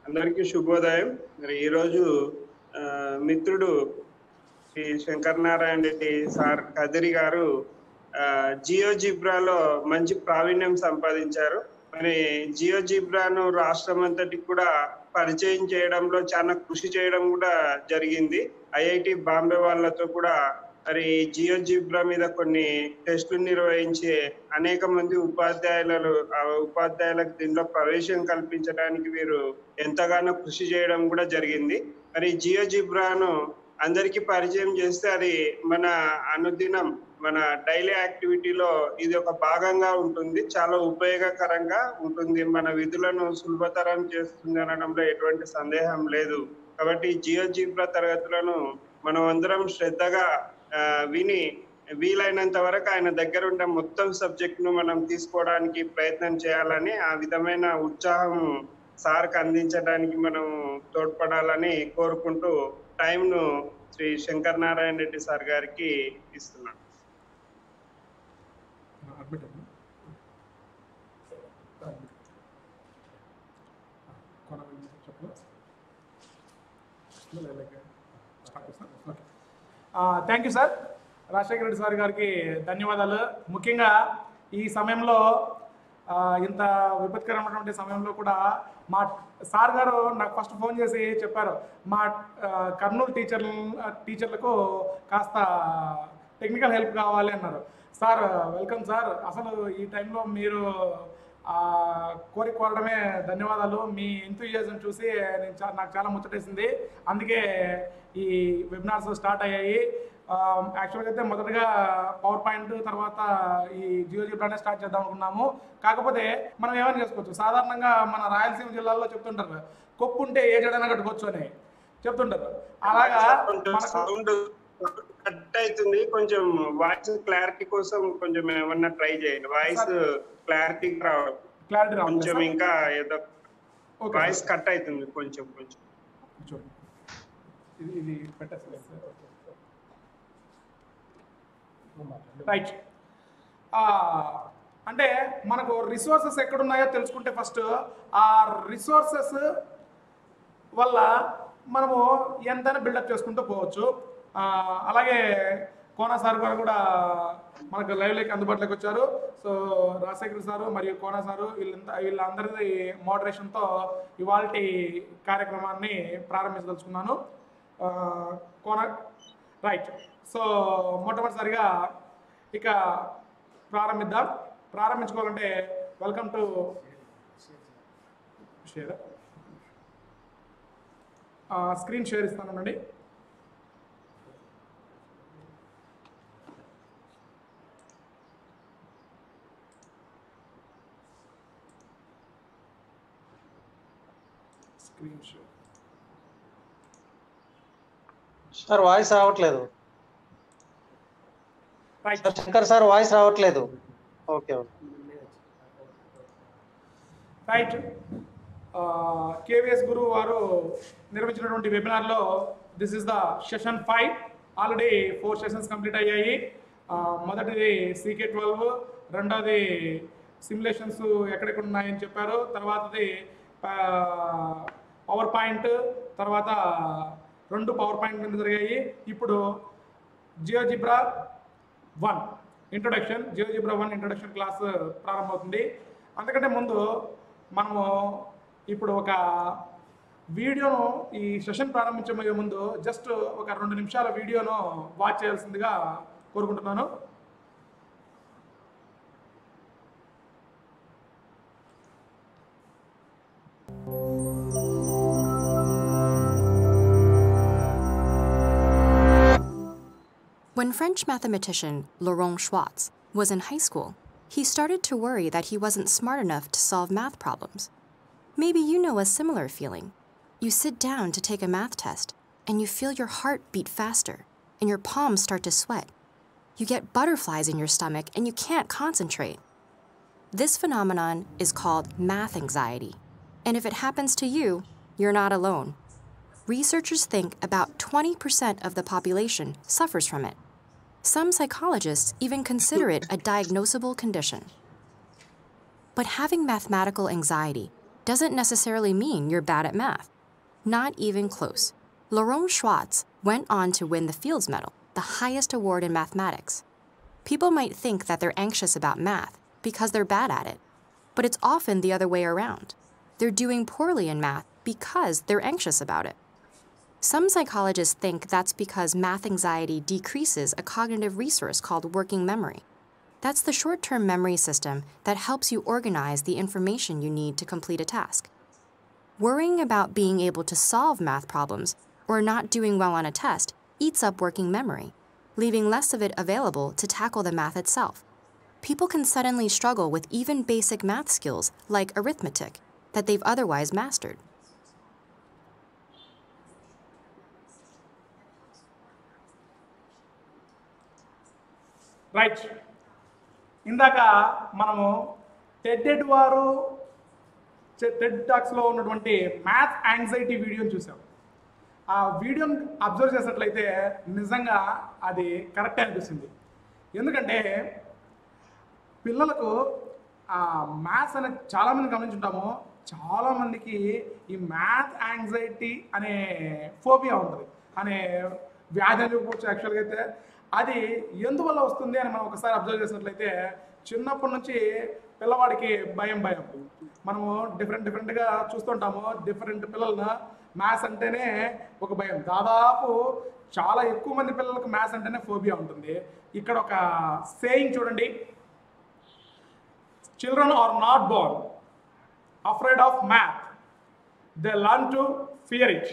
అందరికీ శుభోదయం మరి ఈరోజు ఆ, మిత్రుడు శ్రీ శంకర్ నారాయణ రెడ్డి సార్ కదిరి గారు ఆ, జియో జిబ్రాలో మంచి ప్రావీణ్యం సంపాదించారు మరి జియో జిబ్రాను రాష్ట్రం అంతటికి కూడా పరిచయం చేయడంలో చాలా కృషి చేయడం కూడా జరిగింది ఐఐటి బాంబే వాళ్ళతో కూడా మరి జియో జిబ్రా మీద కొన్ని టెస్టులు నిర్వహించి అనేక మంది ఉపాధ్యాయులు ఆ ఉపాధ్యాయులకు దీనిలో ప్రవేశం కల్పించడానికి వీరు ఎంతగానో కృషి చేయడం కూడా జరిగింది మరి జియో జిబ్రాను అందరికీ పరిచయం చేస్తే అది మన అనుదినం మన డైలీ యాక్టివిటీలో ఇది ఒక భాగంగా ఉంటుంది చాలా ఉపయోగకరంగా ఉంటుంది మన విధులను సులభతరం చేస్తుంది అనడంలో ఎటువంటి సందేహం లేదు కాబట్టి జియో జీబ్రా తరగతులను మనం అందరం శ్రద్ధగా ఆ, విని వీలైనంత వరకు ఆయన దగ్గర ఉండే మొత్తం సబ్జెక్ట్ ను మనం తీసుకోవడానికి ప్రయత్నం చేయాలని ఆ విధమైన ఉత్సాహం సార్కి అందించడానికి మనం తోడ్పడాలని కోరుకుంటూ టైంను శ్రీ శంకర్ నారాయణ రెడ్డి సార్ గారికి ఇస్తున్నాను అడ్మిట్ అమ్మా కొన చెప్పు thank you sir Rajasekhara Reddy sir గారికి ధన్యవాదాలు ముఖ్యంగా ఈ సమయంలో ఆ, ఇంత విపత్కరమైనటువంటి సమయంలో కూడా మా సార్ గారు నాకు ఫస్ట్ ఫోన్ చేసి చెప్పారు మా ఆ, కర్నూలు టీచర్లు టీచర్లకు కాస్త టెక్నికల్ హెల్ప్ కావాలి అన్నారు సార్ వెల్కమ్ సార్ అసలు ఈ టైంలో మీరు ఆ, కోరి కోరడమే ధన్యవాదాలు మీ ఎంతూజియాజం చూసి నేను చా- నాకు చాలా ముచ్చటేసింది అందుకే ఈ వెబినార్స్ స్టార్ట్ అయ్యాయి యాక్చువల్గా అయితే మొదటగా పవర్ పాయింట్ తర్వాత ఈ జియో జిబ్రానే స్టార్ట్ చేద్దాం అనుకున్నాము కాకపోతే మనం ఏమైనా చేసుకోవచ్చు సాధారణంగా మన రాయలసీమ జిల్లాలో చెప్తుంటారు కొప్పు ఉంటే ఏ జడైనా కట్టుకోవచ్చు అని చెప్తుంటారు అలాగా కొంచెం మనకు సౌండ్ కట్ అవుతుంది కొంచెం వాయిస్ క్లారిటీ కోసం కొంచెం ఏమన్నా ట్రై చేయండి వాయిస్ క్లారిటీ రావడం క్లారిటీ కొంచెం రావాలి ఇంకా ఏదో ఓకే వాయిస్ కట్ అవుతుంది కొంచెం కొంచెం చూడండి ఇది ఇది పెట్టేస్తాను సార్ రైట్ అంటే మనకు రిసోర్సెస్ ఎక్కడున్నాయో తెలుసుకుంటే ఫస్ట్ ఆ రిసోర్సెస్ వల్ల మనము ఎంతైనా బిల్డప్ చేసుకుంటూ పోవచ్చు ఆ, అలాగే కోనా సార్ గారు కూడా మనకు లైవ్లోకి అందుబాటులోకి వచ్చారు సో రాజశేఖర్ సారు మరియు కోనా సారు వీళ్ళంతా వీళ్ళందరి మోడరేషన్తో ఇవాళ కార్యక్రమాన్ని ప్రారంభించదలుచుకున్నాను ఆ, కోన రైట్ సో మొట్టమొదటిసారిగా ఇక ప్రారంభిద్దాం ప్రారంభించుకోవాలంటే welcome to share screen share ఇస్తానండి స్క్రీన్ షేర్ సార్ వాయిస్ రావట్లేదు right sir Shankar sir voice రావట్లేదు okay okay right KVS Guru వారు నిర్వహించినటువంటి వెబినార్లో this is the session five already four sessions complete అయ్యాయి ఆ, మొదటిది సీకే ట్వెల్వ్ రెండోది సిమ్యులేషన్స్ ఎక్కడెక్కడ ఉన్నాయని చెప్పారు తర్వాతది పవర్ పాయింట్ తర్వాత రెండు పవర్ పాయింట్ మీద జరిగాయి ఇప్పుడు GeoGebra one introduction GeoGebra one introduction class ప్రారంభమవుతుంది అంతకంటే ముందు మనము ఇప్పుడు ఒక వీడియోను ఈ సెషన్ ప్రారంభించబోయే ముందు జస్ట్ ఒక రెండు నిమిషాల వీడియోను వాచ్ చేయాల్సిందిగా కోరుకుంటున్నాను When French mathematician Laurent Schwartz was in high school, he started to worry that he wasn't smart enough to solve math problems. Maybe you know a similar feeling. You sit down to take a math test, and you feel your heart beat faster, and your palms start to sweat. You get butterflies in your stomach, and you can't concentrate. This phenomenon is called math anxiety, and if it happens to you, you're not alone. Researchers think about 20% of the population suffers from it. Some psychologists even consider it a diagnosable condition. But having mathematical anxiety doesn't necessarily mean you're bad at math. Not even close. Laurent Schwartz went on to win the Fields Medal, the highest award in mathematics. People might think that they're anxious about math because they're bad at it, but it's often the other way around. They're doing poorly in math because they're anxious about it. Some psychologists think that's because math anxiety decreases a cognitive resource called working memory. That's the short term memory system that helps you organize the information you need to complete a task. Worrying about being able to solve math problems or not doing well on a test eats up working memory, leaving less of it available to tackle the math itself. People can suddenly struggle with even basic math skills like arithmetic that they've otherwise mastered. Right ఇందాక మనము Ted వారు Ted టాక్స్లో ఉన్నటువంటి math anxiety వీడియోని చూసాం ఆ వీడియోని observe చేసినట్లయితే నిజంగా అది కరెక్ట్ అనిపిస్తుంది ఎందుకంటే పిల్లలకు ఆ మ్యాథ్స్ అనేది చాలామంది గమనించుంటాము చాలామందికి ఈ మ్యాథ్ యాంగ్జైటీ అనే ఫోబియా ఉంటుంది అనే వ్యాధి అని చెప్పవచ్చు యాక్చువల్గా అయితే అది ఎందువల్ల వస్తుంది అని మనం ఒకసారి అబ్జర్వ్ చేసినట్లయితే చిన్నప్పటి నుంచి పిల్లవాడికి భయం భయం మనము డిఫరెంట్ డిఫరెంట్గా చూస్తుంటాము డిఫరెంట్ పిల్లలను మ్యాథ్స్ అంటేనే ఒక భయం దాదాపు చాలా ఎక్కువ మంది పిల్లలకు మ్యాథ్స్ అంటేనే ఫోబియా ఉంటుంది ఇక్కడ ఒక సేయింగ్ చూడండి children are not born afraid of math they learn to fear it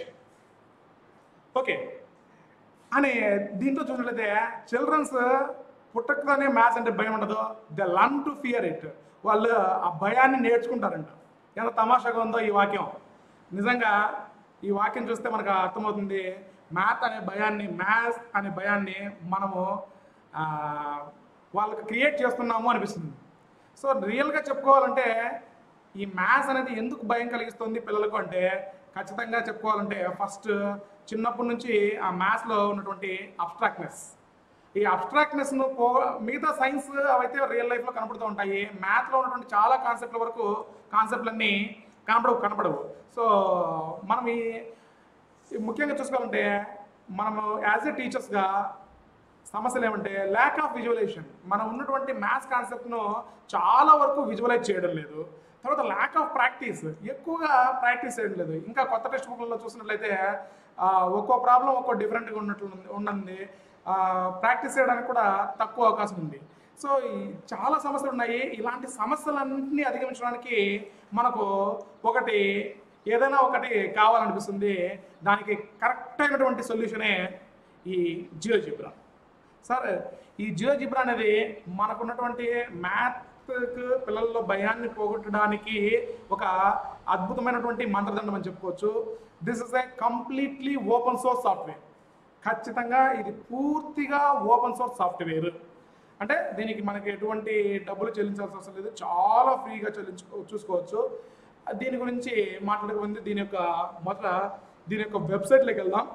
okay అని దీంట్లో చూసినట్లయితే చిల్డ్రన్స్ పుట్టకనే మ్యాథ్స్ అంటే భయం ఉండదు they learn to fear it వాళ్ళు ఆ భయాన్ని నేర్చుకుంటారంట ఎంత తమాషాగా ఉందో ఈ వాక్యం నిజంగా ఈ వాక్యం చూస్తే మనకు అర్థమవుతుంది మ్యాథ్ అనే భయాన్ని మ్యాథ్స్ అనే భయాన్ని మనము ఆ, వాళ్ళకి క్రియేట్ చేస్తున్నాము అనిపిస్తుంది సో రియల్గా చెప్పుకోవాలంటే ఈ మ్యాథ్స్ అనేది ఎందుకు భయం కలిగిస్తుంది పిల్లలకు అంటే ఖచ్చితంగా చెప్పుకోవాలంటే ఫస్ట్ చిన్నప్పటి నుంచి ఆ మ్యాథ్స్లో ఉన్నటువంటి అబ్స్ట్రాక్ట్నెస్ ఈ అబ్స్ట్రాక్ట్నెస్ను పో మిగతా సైన్స్ అవైతే రియల్ లైఫ్లో కనపడుతూ ఉంటాయి మ్యాథ్లో ఉన్నటువంటి చాలా కాన్సెప్ట్ల వరకు కాన్సెప్ట్లన్నీ కనపడవు కనపడవు సో మనం ఈ ఈ ముఖ్యంగా చూసుకోవాలంటే మనము యాజ్ ఎ టీచర్స్గా సమస్యలు ఏమంటే ల్యాక్ ఆఫ్ విజువలైజేషన్ మనం ఉన్నటువంటి మ్యాథ్స్ కాన్సెప్ట్ను చాలా వరకు విజువలైజ్ చేయడం లేదు తర్వాత ల్యాక్ ఆఫ్ ప్రాక్టీస్ ఎక్కువగా ప్రాక్టీస్ చేయడం లేదు ఇంకా కొత్త టెక్స్ట్ బుక్లలో చూసినట్లయితే ఆ, ఒక్కో ప్రాబ్లం ఒక్కో డిఫరెంట్గా ఉన్నట్లు ఉన్నది ప్రాక్టీస్ చేయడానికి కూడా తక్కువ అవకాశం ఉంది సో ఈ చాలా సమస్యలు ఉన్నాయి ఇలాంటి సమస్యలన్నింటినీ అధిగమించడానికి మనకు ఒకటి ఏదైనా ఒకటి కావాలనిపిస్తుంది దానికి కరెక్ట్ అయినటువంటి సొల్యూషనే ఈ జియో జిబ్రా సార్ ఈ జియో జిబ్రా అనేది మనకున్నటువంటి మ్యాథ్ పిల్లల్లో భయాన్ని పోగొట్టడానికి ఒక అద్భుతమైనటువంటి మంత్రదండం అని చెప్పుకోవచ్చు this is a completely open source software ఖచ్చితంగా ఇది పూర్తిగా ఓపెన్ సోర్స్ సాఫ్ట్వేర్ అంటే దీనికి మనకి ఎటువంటి డబ్బులు చెల్లించాల్సిన అవసరం లేదు చాలా ఫ్రీగా చెల్లించుకో చూసుకోవచ్చు దీని గురించి మాట్లాడక ముందు దీని యొక్క మొదట దీని యొక్క వెబ్సైట్లోకి వెళ్దాం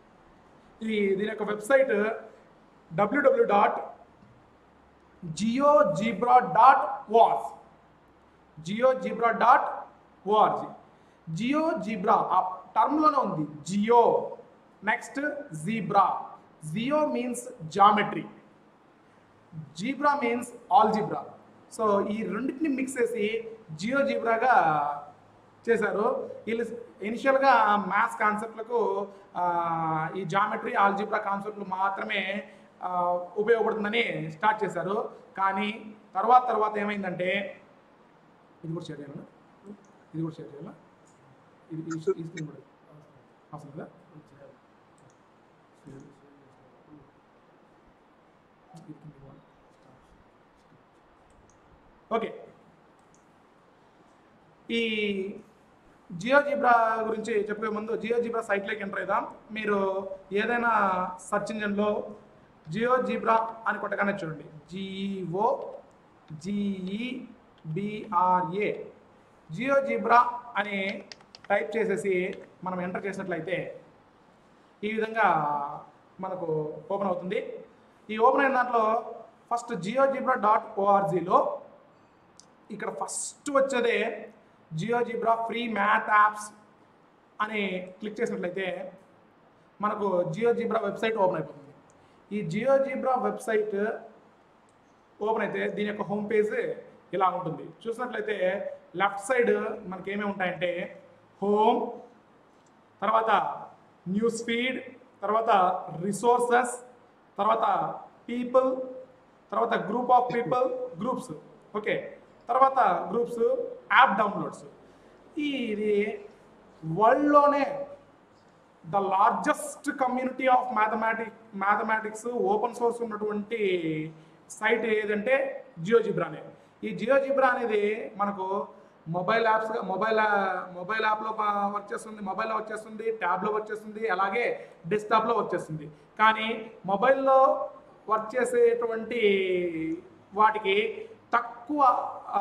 ఈ దీని యొక్క website W W dot GeoGebra dot O R S GeoGebra dot O R G GeoGebra ఆ టర్మ్లోనే ఉంది geo next gebra geo means geometry gebra means algebra so ఈ రెండింటిని మిక్స్ చేసి జియో జీబ్రాగా చేశారు వీళ్ళు ఇనిషియల్గా మ్యాథ్స్ కాన్సెప్ట్లకు ఆ, ఈ జామెట్రీ ఆల్జీబ్రా కాన్సెప్ట్లు మాత్రమే ఆ, ఉపయోగపడుతుందని స్టార్ట్ చేశారు కానీ తర్వాత తర్వాత ఏమైందంటే ఇది కూడా షేర్ చేయాలా ఇది కూడా షేర్ చేయాలా ఇది ఈ ఈ స్క్రీన్ కూడా అవసరం లేదా ఓకే ఈ జియో జీబ్రా గురించి చెప్పే ముందు జియో జీబ్రా సైట్లోకి ఎంటర్ అవుదాం మీరు ఏదైనా సెర్చ్ ఇంజన్లో జియో జీబ్రా అని కొట్టగానే చూడండి G O G E B R A GeoGebra అని టైప్ చేసేసి మనం ఎంటర్ చేసినట్లయితే ఈ విధంగా మనకు ఓపెన్ అవుతుంది ఈ ఓపెన్ అయిన దాంట్లో ఫస్ట్ జియో జిబ్రా డాట్ ఓఆర్జీలో ఇక్కడ ఫస్ట్ వచ్చేదే GeoGebra free math apps అని క్లిక్ చేసినట్లయితే మనకు జియో జిబ్రా వెబ్సైట్ ఓపెన్ అయిపోతుంది ఈ జియో జిబ్రా వెబ్సైట్ ఓపెన్ అయితే దీని యొక్క హోమ్ పేజ్ ఇలా ఉంటుంది చూసినట్లయితే లెఫ్ట్ సైడ్ మనకి ఏమేమి ఉంటాయంటే హోమ్ తర్వాత న్యూస్ ఫీడ్ తర్వాత రిసోర్సెస్ తర్వాత పీపుల్ తర్వాత group of people groups okay తర్వాత గ్రూప్స్ యాప్ డౌన్లోడ్స్ ఇది వరల్డ్లోనే the largest community of mathematic mathematics open source ఉన్నటువంటి సైట్ ఏదంటే జియో జిబ్రానే ఈ జియో జిబ్రా అనేది మనకు మొబైల్ యాప్స్ మొబైల్ మొబైల్ యాప్లో వర్క్ చేస్తుంది మొబైల్లో వర్క్ చేస్తుంది ట్యాబ్లో వర్క్ చేస్తుంది అలాగే డెస్క్టాప్లో వర్క్ చేస్తుంది కానీ మొబైల్లో వర్క్ చేసేటువంటి వాటికి తక్కువ ఆ,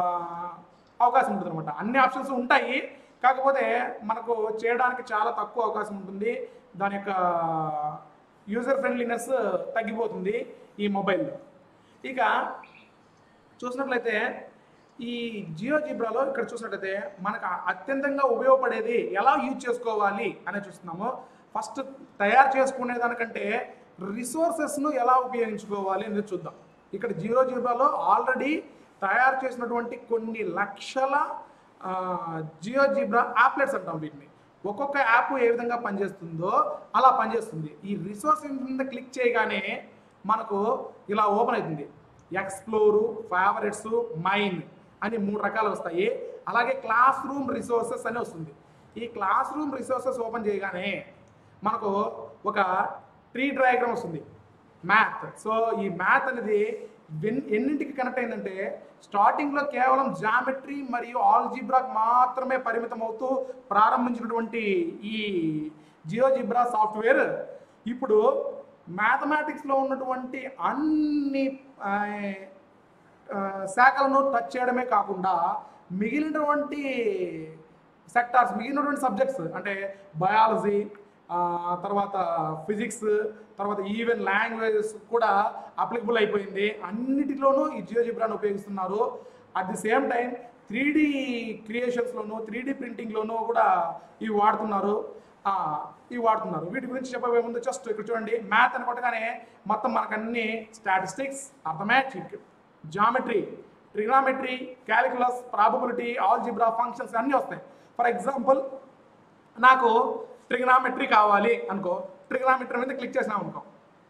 అవకాశం ఉంటుంది అనమాట అన్ని ఆప్షన్స్ ఉంటాయి కాకపోతే మనకు చేయడానికి చాలా తక్కువ అవకాశం ఉంటుంది దాని యొక్క యూజర్ ఫ్రెండ్లీనెస్ తగ్గిపోతుంది ఈ మొబైల్లో ఇక చూసినట్లయితే ఈ జియో జిబ్రాలో ఇక్కడ చూసినట్లయితే మనకు అత్యంతంగా ఉపయోగపడేది ఎలా యూజ్ చేసుకోవాలి అనేది చూస్తున్నాము ఫస్ట్ తయారు చేసుకునే దానికంటే రిసోర్సెస్ను ఎలా ఉపయోగించుకోవాలి అనేది చూద్దాం ఇక్కడ జియో జిబ్రాలో ఆల్రెడీ తయారు చేసినటువంటి కొన్ని లక్షల ఆ, జియో జిబ్రా యాప్లెట్స్ అంటాం వీటిని ఒక్కొక్క యాప్ ఏ విధంగా పనిచేస్తుందో అలా పనిచేస్తుంది ఈ రిసోర్స్ కింద క్లిక్ చేయగానే మనకు ఇలా ఓపెన్ అవుతుంది ఎక్స్ప్లోరు ఫేవరెట్స్ మైన్ అని మూడు రకాలు వస్తాయి అలాగే క్లాస్ రూమ్ రిసోర్సెస్ అని వస్తుంది ఈ క్లాస్ రూమ్ రిసోర్సెస్ ఓపెన్ చేయగానే మనకు ఒక ట్రీ డయాగ్రామ్ వస్తుంది మ్యాథ్ సో ఈ మ్యాథ్ అనేది వెన్- ఎన్నింటికి కనెక్ట్ అయిందంటే స్టార్టింగ్లో కేవలం జామెట్రీ మరియు ఆల్జిబ్రాక్ మాత్రమే పరిమితం అవుతూ ప్రారంభించినటువంటి ఈ జియో జిబ్రా సాఫ్ట్వేర్ ఇప్పుడు మ్యాథమెటిక్స్లో ఉన్నటువంటి అన్ని ఆ, ఆ, శాఖలను టచ్ చేయడమే కాకుండా మిగిలినటువంటి సెక్టార్స్ మిగిలినటువంటి సబ్జెక్ట్స్ అంటే బయాలజీ తర్వాత ఫిజిక్స్ తర్వాత ఈవెన్ లాంగ్వేజెస్ కూడా అప్లికబుల్ అయిపోయింది అన్నిటిలోనూ ఈ జియో జిబ్రాను ఉపయోగిస్తున్నారు at the same time three D క్రియేషన్స్లోను త్రీ డి ప్రింటింగ్లోనూ కూడా ఇవి వాడుతున్నారు ఆ, ఇవి వాడుతున్నారు వీటి గురించి చెప్పబోయే ముందు జస్ట్ ఇక్కడ చూడండి మ్యాథ్ అని కొట్టగానే మొత్తం మనకు అన్ని statistics arithmetic geometry trigonometry calculus probability algebra functions అన్నీ వస్తాయి ఫర్ ఎగ్జాంపుల్ నాకు ట్రిగనామెట్రీ కావాలి అనుకో ట్రిగనామెట్రీ మీద క్లిక్ చేసినాం అనుకో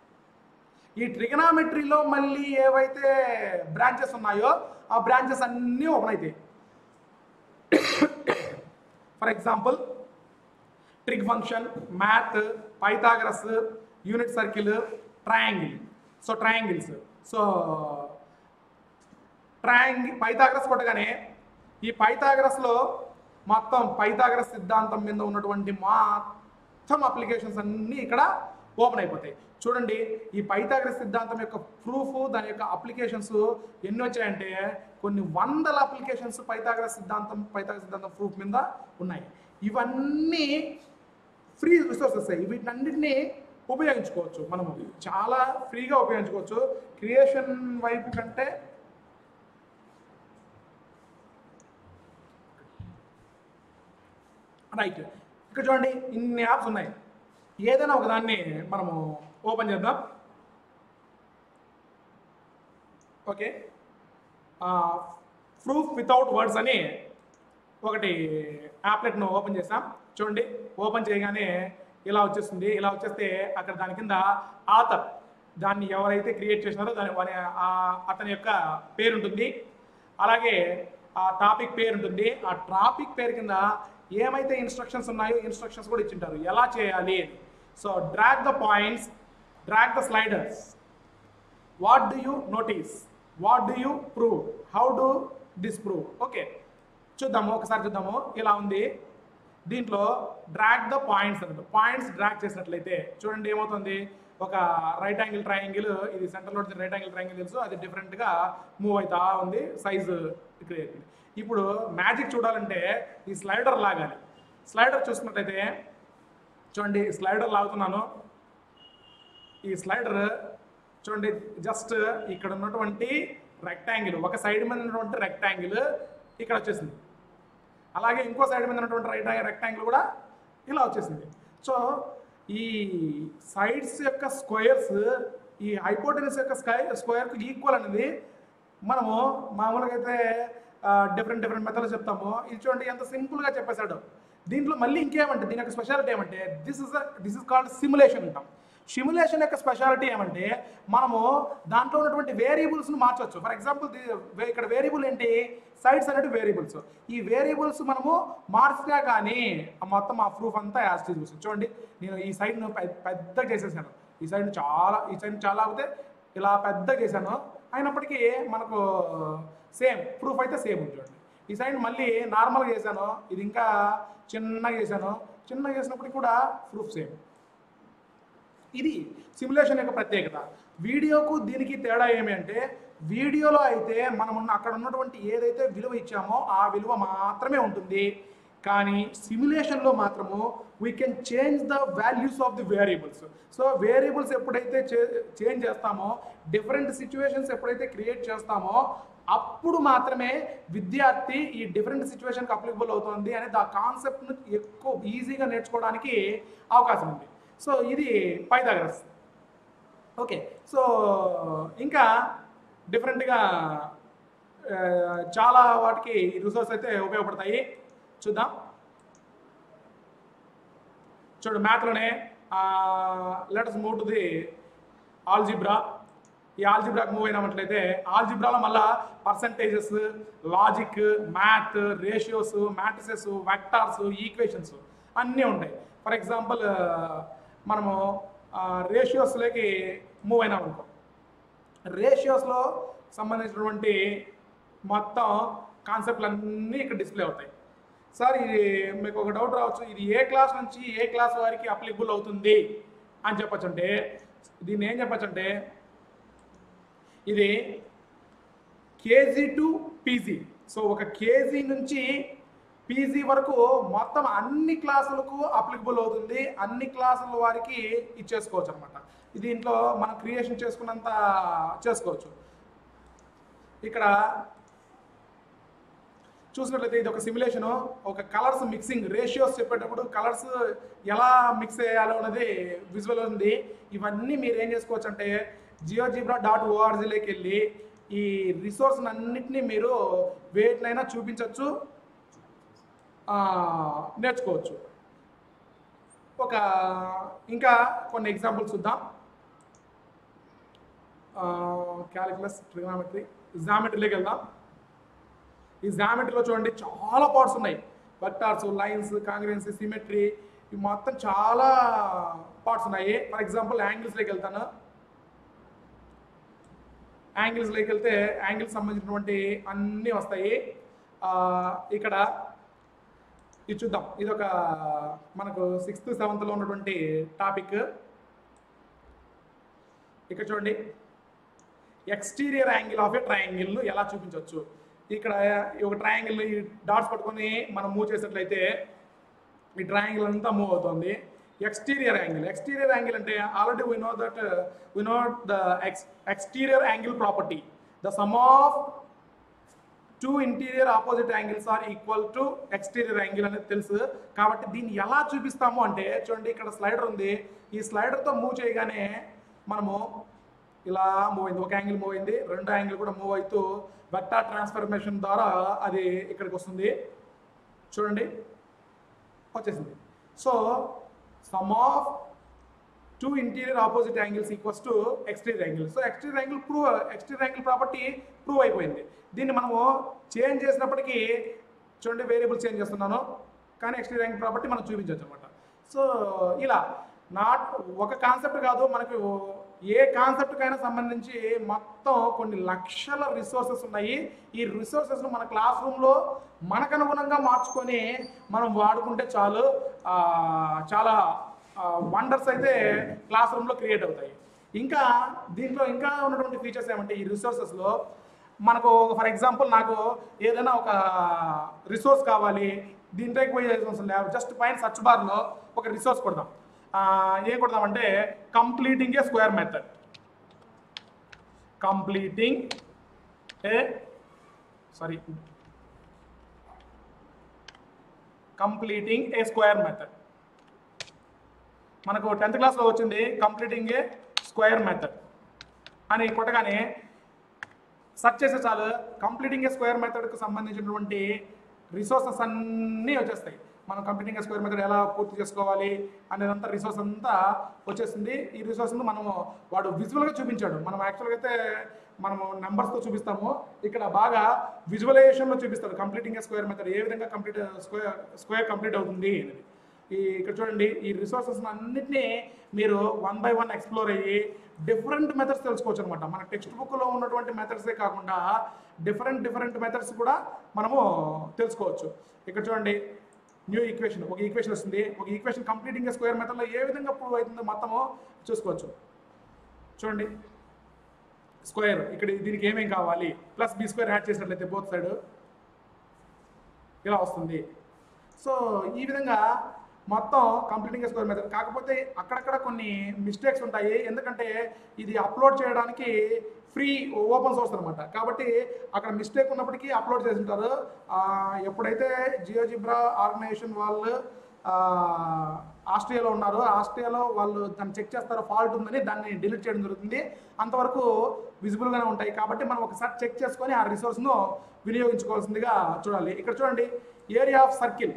ఈ ట్రిగనామెట్రీలో మళ్ళీ ఏవైతే బ్రాంచెస్ ఉన్నాయో ఆ బ్రాంచెస్ అన్నీ ఓపెన్ అవుతాయి for example trig function math Pythagoras unit circle triangle so triangles so triangle Pythagoras కొట్టగానే ఈ పైథాగరస్లో మొత్తం పైథాగరస్ సిద్ధాంతం మీద ఉన్నటువంటి మొత్తం అప్లికేషన్స్ అన్నీ ఇక్కడ ఓపెన్ అయిపోతాయి చూడండి ఈ పైథాగరస్ సిద్ధాంతం యొక్క ప్రూఫ్ దాని యొక్క అప్లికేషన్స్ ఎన్ని వచ్చాయంటే కొన్ని వందల అప్లికేషన్స్ పైథాగరస్ సిద్ధాంతం పైథాగరస్ సిద్ధాంతం ప్రూఫ్ మీద ఉన్నాయి ఇవన్నీ ఫ్రీ రిసోర్సెస్ వీటినన్నిటిని ఉపయోగించుకోవచ్చు మనము చాలా ఫ్రీగా ఉపయోగించుకోవచ్చు క్రియేషన్ వైపు కంటే రైట్ ఇక్కడ చూడండి ఇన్ని యాప్స్ ఉన్నాయి ఏదైనా ఒకదాన్ని మనము ఓపెన్ చేద్దాం ఓకే ప్రూఫ్ వితౌట్ వర్డ్స్ అని ఒకటి యాప్లెట్ను ఓపెన్ చేసాం చూడండి ఓపెన్ చేయగానే ఇలా వచ్చేస్తుంది ఇలా వచ్చేస్తే అక్కడ దాని కింద ఆథర్ దాన్ని ఎవరైతే క్రియేట్ చేసినారో దాని వారి ఆ- అతని యొక్క పేరు ఉంటుంది అలాగే ఆ టాపిక్ పేరు ఉంటుంది ఆ టాపిక్ పేరు కింద ఏమైతే ఇన్స్ట్రక్షన్స్ ఉన్నాయో ఇన్స్ట్రక్షన్స్ కూడా ఇచ్చింటారు ఎలా చేయాలి అని so drag the points drag the sliders what do you notice what do you prove how do disprove okay చూద్దాము ఒకసారి చూద్దాము ఇలా ఉంది దీంట్లో డ్రాగ్ ద పాయింట్స్ అన్నట్టు పాయింట్స్ డ్రాగ్ చేసినట్లయితే చూడండి ఏమవుతుంది ఒక రైట్ యాంగిల్ ట్రయాంగిల్ ఇది సెంటర్లో రైట్ యాంగిల్ ట్రయాంగిల్ తెలుసు అది డిఫరెంట్గా మూవ్ అవుతా ఉంది సైజు క్రియేట్ ఇప్పుడు మ్యాజిక్ చూడాలంటే ఈ స్లైడర్ లాగాలి స్లైడర్ చూసుకున్నట్టయితే చూడండి స్లైడర్ లాగుతున్నాను ఈ స్లైడర్ చూడండి జస్ట్ ఇక్కడ ఉన్నటువంటి రెక్టాంగిల్ ఒక సైడ్ మీద ఉన్నటువంటి రెక్టాంగిల్ ఇక్కడ వచ్చేసింది అలాగే ఇంకో సైడ్ మీద ఉన్నటువంటి రైట్ రెక్టాంగిల్ కూడా ఇలా వచ్చేసింది సో ఈ సైడ్స్ యొక్క స్క్వేర్స్ ఈ హైపోటెనస్ యొక్క స్కై స్క్వేర్కి ఈక్వల్ అనేది మనము మామూలుగా అయితే డిఫరెంట్ డిఫరెంట్ మెథడ్స్ చెప్తాము ఇది చూడండి ఎంత సింపుల్గా చెప్పేశాడు దీంట్లో మళ్ళీ ఇంకేమంటే దీని యొక్క స్పెషాలిటీ ఏమంటే this is this is called simulation అంటాం సిములేషన్ యొక్క స్పెషాలిటీ ఏమంటే మనము దాంట్లో ఉన్నటువంటి వేరియబుల్స్ను మార్చవచ్చు ఫర్ ఎగ్జాంపుల్ ఇక్కడ వేరియబుల్ ఏంటి సైడ్స్ అనేవి వేరియబుల్స్ ఈ వేరియబుల్స్ మనము మార్చినా కానీ ఆ మొత్తం ఆ ప్రూఫ్ అంతా యాస్టీజ్ వస్తుంది చూడండి నేను ఈ సైడ్ను పెద్దగా చేసేసాను ఈ సైడ్ చాలా ఈ సైడ్ చాలా అవుతే ఇలా పెద్దగా చేశాను అయినప్పటికీ మనకు సేమ్ ప్రూఫ్ అయితే సేమ్ ఉంది చూడండి ఈ సైడ్ మళ్ళీ నార్మల్గా చేశాను ఇది ఇంకా చిన్నగా చేశాను చిన్నగా చేసినప్పటికీ కూడా ప్రూఫ్ సేమ్ ఇది సిమ్యులేషన్ యొక్క ప్రత్యేకత వీడియోకు దీనికి తేడా ఏమి అంటే వీడియోలో అయితే మనం ఉన్న అక్కడ ఉన్నటువంటి ఏదైతే విలువ ఇచ్చామో ఆ విలువ మాత్రమే ఉంటుంది కానీ సిమ్యులేషన్లో మాత్రము we can change the values of the variables so variables ఎప్పుడైతే చేంజ్ చేస్తామో డిఫరెంట్ సిచ్యువేషన్స్ ఎప్పుడైతే క్రియేట్ చేస్తామో అప్పుడు మాత్రమే విద్యార్థి ఈ డిఫరెంట్ సిచ్యువేషన్కి అప్లికబుల్ అవుతుంది అనేది ఆ కాన్సెప్ట్ను ఎక్కువ ఈజీగా నేర్చుకోవడానికి అవకాశం ఉంది సో ఇది పైథాగరస్ ఓకే సో ఇంకా డిఫరెంట్గా ఆ, చాలా వాటికి రిసోర్స్ అయితే ఉపయోగపడతాయి చూద్దాం చూడు మ్యాథ్లోనే letters move to the algebra ఈ ఆల్జిబ్రాకి మూవ్ అయినట్లయితే ఆల్జిబ్రాలో మళ్ళా percentages logic math ratios matrices vectors equations అన్నీ ఉంటాయి ఫర్ ఎగ్జాంపుల్ మనము రేషియోస్లోకి మూవ్ అయినాం అనుకో రేషియోస్లో సంబంధించినటువంటి మొత్తం కాన్సెప్ట్లు అన్నీ ఇక్కడ డిస్ప్లే అవుతాయి సార్ ఇది మీకు ఒక డౌట్ రావచ్చు ఇది ఏ క్లాస్ నుంచి ఏ క్లాస్ వారికి అప్లికబుల్ అవుతుంది అని చెప్పచ్చు అంటే దీన్ని ఏం చెప్పచ్చు అంటే ఇది కేజీ టు పీజీ సో ఒక కేజీ నుంచి పీజీ వరకు మొత్తం అన్ని క్లాసులకు అప్లికబుల్ అవుతుంది అన్ని క్లాసుల వారికి ఇచ్చేసుకోవచ్చు అనమాట దీంట్లో మనం క్రియేషన్ చేసుకున్నంత చేసుకోవచ్చు ఇక్కడ చూసినట్లయితే ఇది ఒక సిమ్యులేషన్ ఒక కలర్స్ మిక్సింగ్ రేషియోస్ చెప్పేటప్పుడు కలర్స్ ఎలా మిక్స్ చేయాలో అనేది విజువల్ ఉంది ఇవన్నీ మీరు ఏం చేసుకోవచ్చు అంటే జియోజిబ్రా డాట్ ఓఆర్జీలోకి వెళ్ళి ఈ రిసోర్స్ అన్నిటినీ మీరు వేటినైనా చూపించవచ్చు నేర్చుకోవచ్చు ఒక ఇంకా కొన్ని ఎగ్జాంపుల్స్ చూద్దాం క్యాలిక్యులస్ ట్రిగ్నామెట్రీ జామెట్రీలోకి వెళ్దాం ఈ జామెట్రీలో చూడండి చాలా పార్ట్స్ ఉన్నాయి వెక్టార్స్ లైన్స్ కాంగ్రెన్సీ సిమెట్రీ ఇవి మొత్తం చాలా పార్ట్స్ ఉన్నాయి ఫర్ ఎగ్జాంపుల్ యాంగిల్స్లోకి వెళ్తాను యాంగిల్స్లోకి వెళ్తే యాంగిల్స్ సంబంధించినటువంటి అన్నీ వస్తాయి ఆ, ఇక్కడ ఇది చూద్దాం ఇది ఒక మనకు సిక్స్త్ సెవెంత్లో ఉన్నటువంటి టాపిక్ ఇక్కడ చూడండి exterior angle of a triangle ఎలా చూపించవచ్చు ఇక్కడ ఈ ఒక ట్రయాంగిల్ ఈ డాట్స్ పట్టుకొని మనం మూవ్ చేసినట్లయితే ఈ ట్రయాంగిల్ అంతా మూవ్ అవుతుంది ఎక్స్టీరియర్ యాంగిల్ ఎక్స్టీరియర్ యాంగిల్ అంటే already we know that we know the ex exterior angle property the sum of two interior opposite angles are equal to exterior angle అనేది తెలుసు కాబట్టి దీన్ని ఎలా చూపిస్తాము అంటే చూడండి ఇక్కడ స్లైడర్ ఉంది ఈ స్లైడర్తో మూవ్ చేయగానే మనము ఇలా మూవ్ అయింది ఒక యాంగిల్ మూవ్ అయింది రెండు యాంగిల్ కూడా మూవ్ అవుతూ వెక్టార్ ట్రాన్స్ఫర్మేషన్ ద్వారా అది ఇక్కడికి వస్తుంది చూడండి వచ్చేసింది so sum of two interior opposite angles equals to exterior angle so exterior angle prove exterior angle property prove అయిపోయింది దీన్ని మనము చేంజ్ చేసినప్పటికీ చూడండి వేరియబుల్ చేంజ్ చేస్తున్నాను కానీ ఎక్స్టీరియర్ యాంగిల్ ప్రాపర్టీ మనం చూపించవచ్చు అనమాట సో ఇలా నాట్ ఒక కాన్సెప్ట్ కాదు మనకు ఏ కాన్సెప్ట్కైనా సంబంధించి మొత్తం కొన్ని లక్షల రిసోర్సెస్ ఉన్నాయి ఈ రిసోర్సెస్ను మన క్లాస్ రూమ్లో మనకు అనుగుణంగా మార్చుకొని మనం వాడుకుంటే చాలు ఆ, చాలా వండర్స్ అయితే క్లాస్ రూమ్లో క్రియేట్ అవుతాయి ఇంకా దీంట్లో ఇంకా ఉన్నటువంటి ఫీచర్స్ ఏమంటే ఈ రిసోర్సెస్లో మనకు ఫర్ ఎగ్జాంపుల్ నాకు ఏదైనా ఒక రిసోర్స్ కావాలి దీంట్లోకి పోయే అవసరం లేదు జస్ట్ పైన సర్చ్ బార్లో ఒక రిసోర్స్ కొడదాం ఆ, ఏం కొడదామంటే completing a square method completing a sorry completing a square method మనకు టెన్త్ క్లాస్లో వచ్చింది కంప్లీటింగ్ ఏ స్క్వేర్ మెథడ్ అని కొట్టగానే సెర్చ్ చేస్తే చాలు కంప్లీటింగ్ ఏ స్క్వేర్ మెథడ్కి సంబంధించినటువంటి రిసోర్సెస్ అన్నీ వచ్చేస్తాయి మనం కంప్లీటింగ్ ఏ స్క్వేర్ మెథడ్ ఎలా పూర్తి చేసుకోవాలి అనేదంతా రిసోర్స్ అంతా వచ్చేసింది ఈ రిసోర్స్ మనము వాడు విజువల్గా చూపించాడు మనం యాక్చువల్గా అయితే మనము నెంబర్స్తో చూపిస్తాము ఇక్కడ బాగా విజువలైజేషన్లో చూపిస్తాడు కంప్లీటింగ్ ఏ స్క్వేర్ మెథడ్ ఏ విధంగా కంప్లీట్ స్క్వేర్ స్క్వేర్ కంప్లీట్ అవుతుంది అనేది ఈ ఇక్కడ చూడండి ఈ రిసోర్సెస్ అన్నిటినీ మీరు వన్ బై వన్ ఎక్స్ప్లోర్ అయ్యి డిఫరెంట్ మెథడ్స్ తెలుసుకోవచ్చు అనమాట మన టెక్స్ట్ బుక్లో ఉన్నటువంటి మెథడ్సే కాకుండా డిఫరెంట్ డిఫరెంట్ మెథడ్స్ కూడా మనము తెలుసుకోవచ్చు ఇక్కడ చూడండి న్యూ ఈక్వేషన్ ఒక ఈక్వేషన్ వస్తుంది ఒక ఈక్వేషన్ కంప్లీటింగ్ స్క్వేర్ మెథడ్లో ఏ విధంగా ప్రూవ్ అవుతుందో మొత్తము చూసుకోవచ్చు చూడండి స్క్వేర్ ఇక్కడ దీనికి ఏమేం కావాలి ప్లస్ బి స్క్వేర్ యాడ్ చేసినట్లయితే బోత్ సైడ్ ఇలా వస్తుంది సో ఈ విధంగా మొత్తం కంప్లీటింగ్ స్కోర్ మెథడ్ కాకపోతే అక్కడక్కడ కొన్ని మిస్టేక్స్ ఉంటాయి ఎందుకంటే ఇది అప్లోడ్ చేయడానికి ఫ్రీ ఓపెన్ సోర్స్ అనమాట కాబట్టి అక్కడ మిస్టేక్ ఉన్నప్పటికీ అప్లోడ్ చేసి ఉంటారు ఆ, ఎప్పుడైతే జియో జిబ్రా ఆర్గనైజేషన్ వాళ్ళు ఆ, ఆస్ట్రియాలో ఉన్నారు ఆస్ట్రియాలో వాళ్ళు దాన్ని చెక్ చేస్తారు ఫాల్ట్ ఉందని దాన్ని డిలీట్ చేయడం జరుగుతుంది అంతవరకు విజిబుల్గానే ఉంటాయి కాబట్టి మనం ఒకసారి చెక్ చేసుకొని ఆ రిసోర్స్ను వినియోగించుకోవాల్సిందిగా చూడాలి ఇక్కడ చూడండి ఏరియా ఆఫ్ సర్కిల్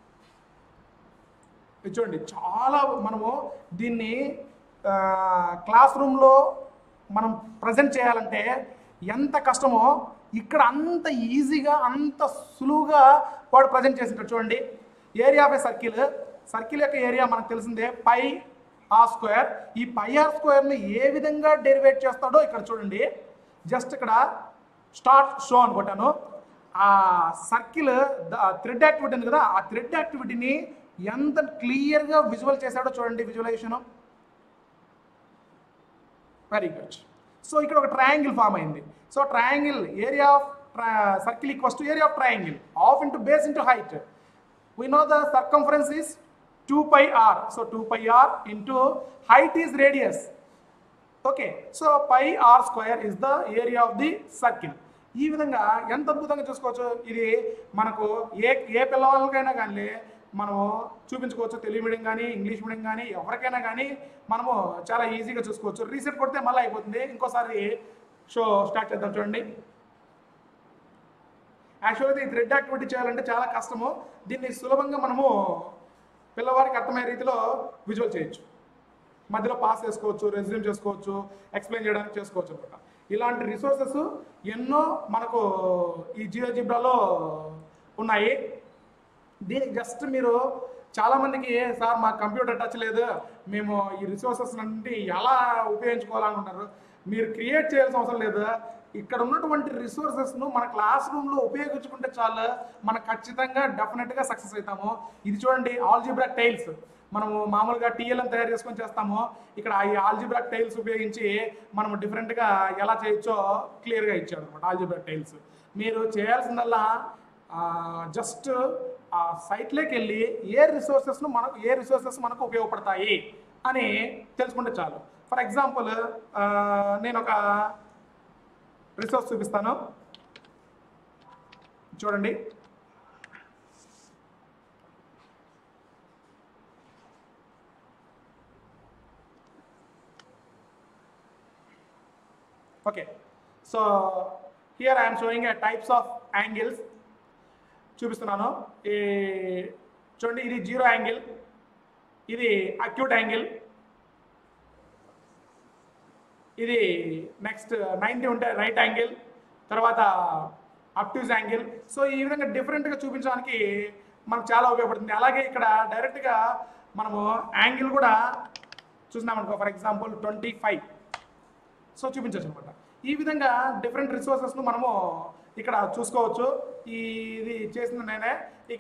ఇది చూడండి చాలా మనము దీన్ని ఆ, క్లాస్ రూమ్లో మనం ప్రజెంట్ చేయాలంటే ఎంత కష్టమో ఇక్కడ అంత ఈజీగా అంత సులువుగా వాడు ప్రజెంట్ చేసింటాడు చూడండి area of a circle circle యొక్క ఏరియా మనకు తెలిసిందే పై ఆర్ స్క్వేర్ ఈ పై ఆర్ స్క్వేర్ని ఏ విధంగా డెరివేట్ చేస్తాడో ఇక్కడ చూడండి జస్ట్ ఇక్కడ స్టార్ట్ షో అని కొట్టాను ఆ సర్కిల్ థ్రెడ్ యాక్టివిటీ ఉంది కదా ఆ థ్రెడ్ యాక్టివిటీని ఎంత క్లియర్గా విజువల్ చేశాడో చూడండి విజువలైజేషన్ వెరీ గుడ్ సో ఇక్కడ ఒక ట్రయాంగిల్ ఫామ్ అయింది so triangle area of circle equals to area of triangle of into base into height we know the circumference is 2 pi r so 2 pi r into height is radius okay so pi r square is the area of the circle ఈ విధంగా ఎంత అద్భుతంగా చూసుకోవచ్చు ఇది మనకు ఏ ఏ పిల్లవాళ్ళకైనా కానీ మనము చూపించుకోవచ్చు తెలుగు మీడియం కానీ ఇంగ్లీష్ మీడియం కానీ ఎవరికైనా కానీ మనము చాలా ఈజీగా చూసుకోవచ్చు రీసెట్ కొడితే మళ్ళీ అయిపోతుంది ఇంకోసారి షో స్టార్ట్ చేద్దాం చూడండి యాక్చువల్గా ఈ థ్రెడ్ యాక్టివిటీ చేయాలంటే చాలా కష్టము దీన్ని సులభంగా మనము పిల్లవాడికి అర్థమయ్యే రీతిలో విజువల్ చేయొచ్చు మధ్యలో పాస్ చేసుకోవచ్చు రెజ్యూమ్ చేసుకోవచ్చు ఎక్స్ప్లెయిన్ చేయడానికి చేసుకోవచ్చు అనమాట ఇలాంటి రిసోర్సెస్ ఎన్నో మనకు ఈ జియో జిబ్రాలో ఉన్నాయి దీనికి జస్ట్ మీరు చాలామందికి సార్ మా కంప్యూటర్ టచ్ లేదు మేము ఈ రిసోర్సెస్ నుండి ఎలా ఉపయోగించుకోవాలనుకుంటారు మీరు క్రియేట్ చేయాల్సిన అవసరం లేదు ఇక్కడ ఉన్నటువంటి రిసోర్సెస్ను మన క్లాస్ రూమ్లో ఉపయోగించుకుంటే చాలు మనం ఖచ్చితంగా డెఫినెట్గా సక్సెస్ అవుతాము ఇది చూడండి ఆల్జిబ్రాక్ టైల్స్ మనము మామూలుగా టీఎల్ఎం తయారు చేసుకొని చేస్తాము ఇక్కడ ఈ ఆల్జిబ్రాక్ టైల్స్ ఉపయోగించి మనం డిఫరెంట్గా ఎలా చేయొచ్చో క్లియర్గా ఇచ్చాడు అనమాట ఆల్జిబ్రాక్ టైల్స్ మీరు చేయాల్సిందల్లా జస్ట్ ఆ సైట్లోకి వెళ్ళి ఏ రిసోర్సెస్ను మనకు ఏ రిసోర్సెస్ మనకు ఉపయోగపడతాయి అని తెలుసుకుంటే చాలు ఫర్ ఎగ్జాంపుల్ నేను ఒక రిసోర్స్ చూపిస్తాను చూడండి okay so here I'm showing types of angles చూపిస్తున్నాను ఈ చూడండి ఇది జీరో యాంగిల్ ఇది అక్యూట్ యాంగిల్ ఇది నెక్స్ట్ నైంటీ ఉంటే రైట్ యాంగిల్ తర్వాత అప్ట్యూజ్ యాంగిల్ సో ఈ విధంగా డిఫరెంట్గా చూపించడానికి మనకు చాలా ఉపయోగపడుతుంది అలాగే ఇక్కడ డైరెక్ట్గా మనము యాంగిల్ కూడా చూసినామనుకో for example twenty five so చూపించవచ్చు అనమాట ఈ విధంగా డిఫరెంట్ రిసోర్సెస్ను మనము ఇక్కడ చూసుకోవచ్చు ఈ ఇది చేసిన నేనే ఇక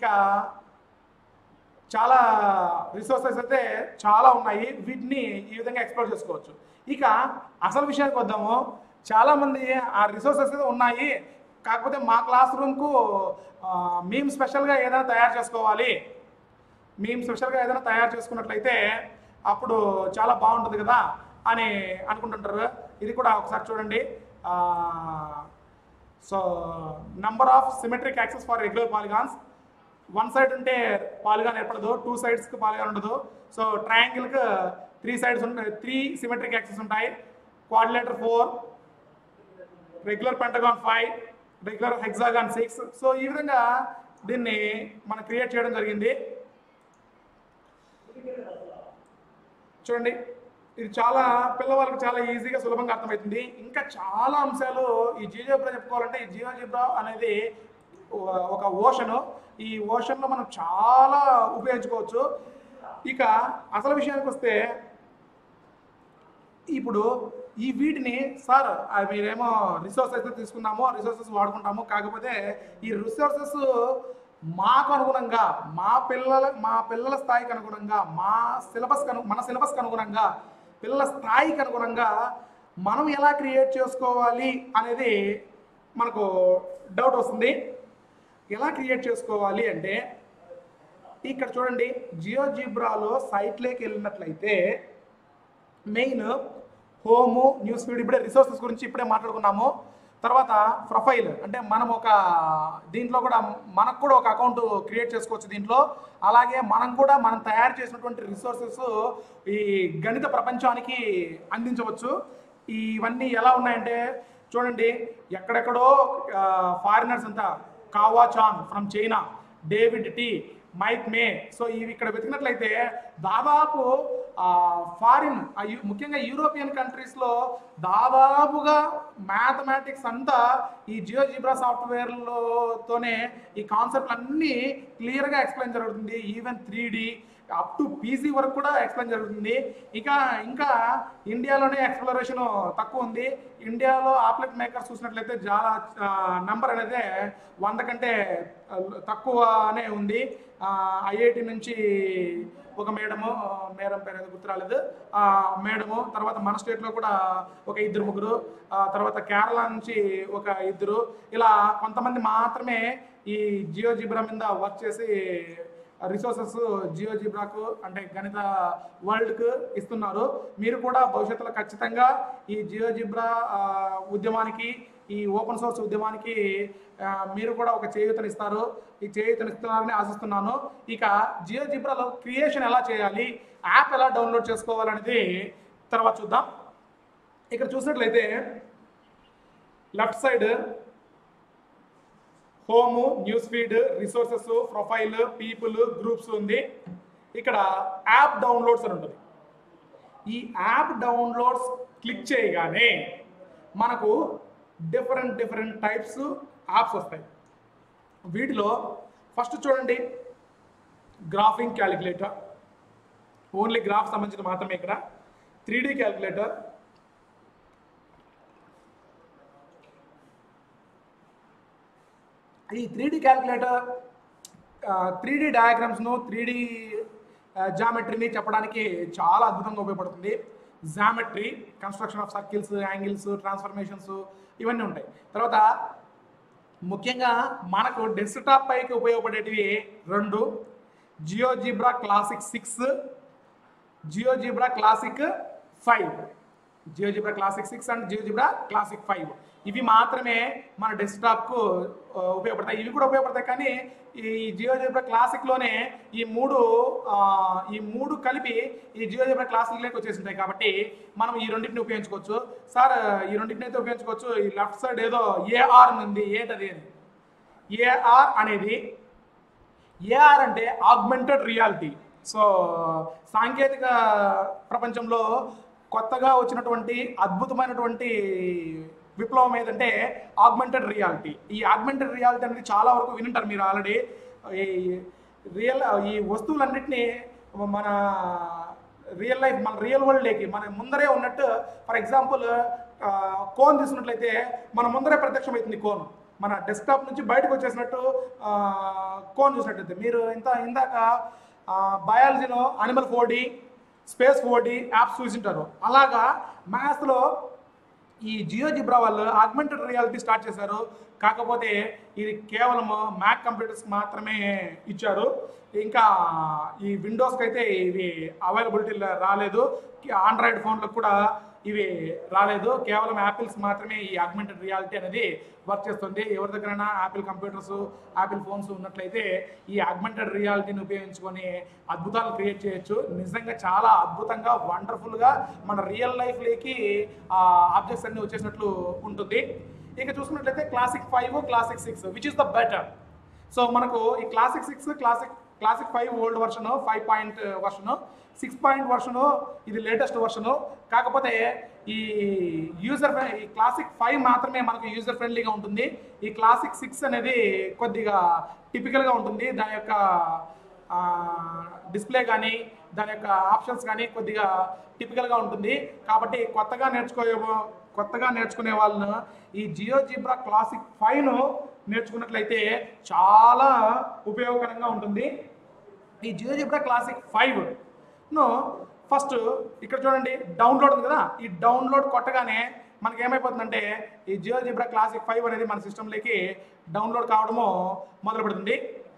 చాలా రిసోర్సెస్ అయితే చాలా ఉన్నాయి వీటిని ఈ విధంగా ఎక్స్ప్లోర్ చేసుకోవచ్చు ఇక అసలు విషయానికి వద్దాము చాలామంది ఆ రిసోర్సెస్ అయితే ఉన్నాయి కాకపోతే మా క్లాస్ రూమ్కు మేము స్పెషల్గా ఏదైనా తయారు చేసుకోవాలి మేము స్పెషల్గా ఏదైనా తయారు చేసుకున్నట్లయితే అప్పుడు చాలా బాగుంటుంది కదా అని అనుకుంటుంటారు ఇది కూడా ఒకసారి చూడండి so number of symmetric axes for regular polygons one side ఉంటే పాలుగాన్ ఏర్పడదు టూ సైడ్స్కి పాలుగాన్ ఉండదు సో ట్రయాంగిల్కి త్రీ సైడ్స్ ఉంటాయి త్రీ సిమెట్రిక్ యాక్సెస్ ఉంటాయి quadrilateral four regular pentagon five regular hexagon six so ఈ విధంగా దీన్ని మనం క్రియేట్ చేయడం జరిగింది చూడండి ఇది చాలా పిల్లవాళ్ళకి చాలా ఈజీగా సులభంగా అర్థమవుతుంది ఇంకా చాలా అంశాలు ఈ జియోజిబ్రా చెప్పుకోవాలంటే ఈ జియోజిబ్రా అనేది ఒక- ఒక ఓషను ఈ ఓషన్లో మనం చాలా ఉపయోగించుకోవచ్చు ఇక అసలు విషయానికి వస్తే ఇప్పుడు ఈ వీటిని సార్ ఆ మీరేమో రిసోర్సెస్ తీసుకున్నాము ఆ రిసోర్సెస్ వాడుకుంటాము కాకపోతే ఈ రిసోర్సెస్ మాకు అనుగుణంగా మా పిల్లల మా పిల్లల స్థాయికి అనుగుణంగా మా సిలబస్కి అను మన సిలబస్కి అనుగుణంగా పిల్లల స్థాయికి అనుగుణంగా మనం ఎలా క్రియేట్ చేసుకోవాలి అనేది మనకు డౌట్ వస్తుంది ఎలా క్రియేట్ చేసుకోవాలి అంటే ఇక్కడ చూడండి జియో జీబ్రాలో సైట్లోకి వెళ్ళినట్లయితే మెయిన్ హోము న్యూస్ ఫీడ్ ఇప్పుడే రిసోర్సెస్ గురించి ఇప్పుడే మాట్లాడుకున్నాము తర్వాత ప్రొఫైల్ అంటే మనం ఒక దీంట్లో కూడా మనకు కూడా ఒక అకౌంట్ క్రియేట్ చేసుకోవచ్చు దీంట్లో అలాగే మనం కూడా మనం తయారు చేసినటువంటి రిసోర్సెస్ ఈ గణిత ప్రపంచానికి అందించవచ్చు ఇవన్నీ ఎలా ఉన్నాయంటే చూడండి ఎక్కడెక్కడో ఫారినర్స్ అంతా కావా Chan from China David T Mike May so ఇవి ఇక్కడ వెతికినట్లయితే దాదాపు ఫారిన్ ముఖ్యంగా యూరోపియన్ కంట్రీస్లో దాదాపుగా మ్యాథమెటిక్స్ అంతా ఈ జియో జిబ్రా సాఫ్ట్వేర్లతోనే ఈ కాన్సెప్ట్ అన్నీ క్లియర్గా ఎక్స్ప్లెయిన్ జరుగుతుంది even three up to PC వరకు కూడా ఎక్స్ప్లెయిన్ జరుగుతుంది ఇక ఇంకా ఇండియాలోనే ఎక్స్ప్లోరేషన్ తక్కువ ఉంది ఇండియాలో ఆప్లెట్ మేకర్స్ చూసినట్లయితే చాలా నంబర్ అనేది వంద కంటే ఆ, తక్కువనే ఉంది ఐఐటి నుంచి ఒక మేడము ఆ, మేడం పేరు ఏదో గుర్తు రాలేదు ఆ మేడము తర్వాత మన స్టేట్లో కూడా ఒక ఇద్దరు ముగ్గురు ఆ, తర్వాత కేరళ నుంచి ఒక ఇద్దరు ఇలా కొంతమంది మాత్రమే ఈ జియో జిబ్రా మీద వర్క్ చేసి రిసోర్సెస్ జియో జిబ్రాకు అంటే గణిత వరల్డ్కు ఇస్తున్నారు మీరు కూడా భవిష్యత్తులో ఖచ్చితంగా ఈ జియో జిబ్రా ఆ, ఉద్యమానికి ఈ ఓపెన్ సోర్స్ ఉద్యమానికి ఆ, మీరు కూడా ఒక చేయూతనిస్తారు ఈ చేయూతనిస్తున్నారని ఆశిస్తున్నాను ఇక జియో జిబ్రాలో క్రియేషన్ ఎలా చేయాలి యాప్ ఎలా డౌన్లోడ్ చేసుకోవాలనేది తర్వాత చూద్దాం ఇక్కడ చూసినట్లయితే left side home news feed resources profile people groups ఉంది ఇక్కడ యాప్ డౌన్లోడ్స్ అని ఉంటుంది ఈ యాప్ డౌన్లోడ్స్ క్లిక్ చేయగానే మనకు డిఫరెంట్ డిఫరెంట్ టైప్స్ యాప్స్ వస్తాయి వీటిలో ఫస్ట్ చూడండి గ్రాఫింగ్ క్యాలిక్యులేటర్ ఓన్లీ గ్రాఫ్ సంబంధించిన మాత్రమే ఇక్కడ త్రీ డి క్యాలిక్యులేటర్ ఈ three D calculator three D డయాగ్రామ్స్ను త్రీ డి జామెట్రీని చెప్పడానికి చాలా అద్భుతంగా ఉపయోగపడుతుంది geometry construction of circles angles transformations ఇవన్నీ ఉంటాయి తర్వాత ముఖ్యంగా మనకు డెస్క్టాప్ పైకి ఉపయోగపడేటివి రెండు GeoGebra classic six GeoGebra classic five GeoGebra classic six and GeoGebra classic five ఇవి మాత్రమే మన డెస్క్టాప్కు ఆ, ఉపయోగపడతాయి ఇవి కూడా ఉపయోగపడతాయి కానీ ఈ జియో జిబ్రా క్లాసిక్లోనే ఈ మూడు ఆ, ఈ మూడు కలిపి ఈ జియో జిబ్రా క్లాసిక్లోకి వచ్చేసింటాయి కాబట్టి మనం ఈ రెండింటిని ఉపయోగించుకోవచ్చు సార్ ఈ రెండింటిని అయితే ఉపయోగించుకోవచ్చు ఈ లెఫ్ట్ సైడ్ ఏదో ఏఆర్ ఉంది ఏంటది ఏఆర్ అనేది ఏఆర్ అంటే ఆగ్మెంటెడ్ రియాలిటీ సో సాంకేతిక ప్రపంచంలో కొత్తగా వచ్చినటువంటి అద్భుతమైనటువంటి విప్లవం ఏదంటే ఆగ్మెంటెడ్ రియాలిటీ ఈ ఆగ్మెంటెడ్ రియాలిటీ అనేది చాలా వరకు వినుంటారు మీరు ఆల్రెడీ ఈ రియల్ ఈ వస్తువులన్నింటినీ మన రియల్ లైఫ్ మన రియల్ వరల్డ్లోకి మన ముందరే ఉన్నట్టు ఫర్ ఎగ్జాంపుల్ కోన్ తీసుకున్నట్లయితే మన ముందరే ప్రత్యక్షమవుతుంది కోన్ మన డెస్క్టాప్ నుంచి బయటకు వచ్చేసినట్టు ఆ, కోన్ చూసినట్టయితే మీరు ఇంత ఇందాక బయాలజీలో animal four D space four D apps చూసింటారు అలాగా మ్యాథ్స్లో ఈ జియో జిబ్రా వాళ్ళు ఆగ్మెంటెడ్ రియాలిటీ స్టార్ట్ చేశారు కాకపోతే ఇది కేవలం మ్యాక్ కంప్యూటర్స్ మాత్రమే ఇచ్చారు ఇంకా ఈ విండోస్కి అయితే ఇవి అవైలబిలిటీ రాలేదు ఆండ్రాయిడ్ ఫోన్లకు కూడా ఇవి రాలేదు కేవలం యాపిల్స్ మాత్రమే ఈ ఆగ్మెంటెడ్ రియాలిటీ అనేది వర్క్ చేస్తుంది ఎవరి దగ్గరైనా యాపిల్ కంప్యూటర్స్ యాపిల్ ఫోన్స్ ఉన్నట్లయితే ఈ ఆగ్మెంటెడ్ రియాలిటీని ఉపయోగించుకొని అద్భుతాలు క్రియేట్ చేయొచ్చు నిజంగా చాలా అద్భుతంగా వండర్ఫుల్గా మన రియల్ లైఫ్లోకి ఆ ఆబ్జెక్ట్స్ అన్ని వచ్చేసినట్లు ఉంటుంది ఇక చూసుకున్నట్లయితే classic five classic six which is the better so మనకు ఈ classic six classic classic five old version five point version six point version ఇది లేటెస్ట్ వర్షన్ కాకపోతే ఈ యూజర్ ఈ క్లాసిక్ ఫైవ్ మాత్రమే మనకు యూజర్ ఫ్రెండ్లీగా ఉంటుంది ఈ క్లాసిక్ సిక్స్ అనేది కొద్దిగా టిపికల్గా ఉంటుంది దాని యొక్క డిస్ప్లే కానీ దాని యొక్క ఆప్షన్స్ కానీ కొద్దిగా టిపికల్గా ఉంటుంది కాబట్టి కొత్తగా నేర్చుకోయే కొత్తగా నేర్చుకునే వాళ్ళను ఈ జియో జిబ్రా క్లాసిక్ ఫైవ్ను నేర్చుకున్నట్లయితే చాలా ఉపయోగకరంగా ఉంటుంది ఈ జియో జిబ్రా క్లాసిక్ ఫైవ్ ను ఫస్ట్ ఇక్కడ చూడండి డౌన్లోడ్ ఉంది కదా ఈ డౌన్లోడ్ కొట్టగానే మనకి ఏమైపోతుందంటే ఈ జియో జిబ్రా క్లాసిక్ ఫైవ్ అనేది మన సిస్టంలోకి డౌన్లోడ్ కావడము మొదలు పెడుతుంది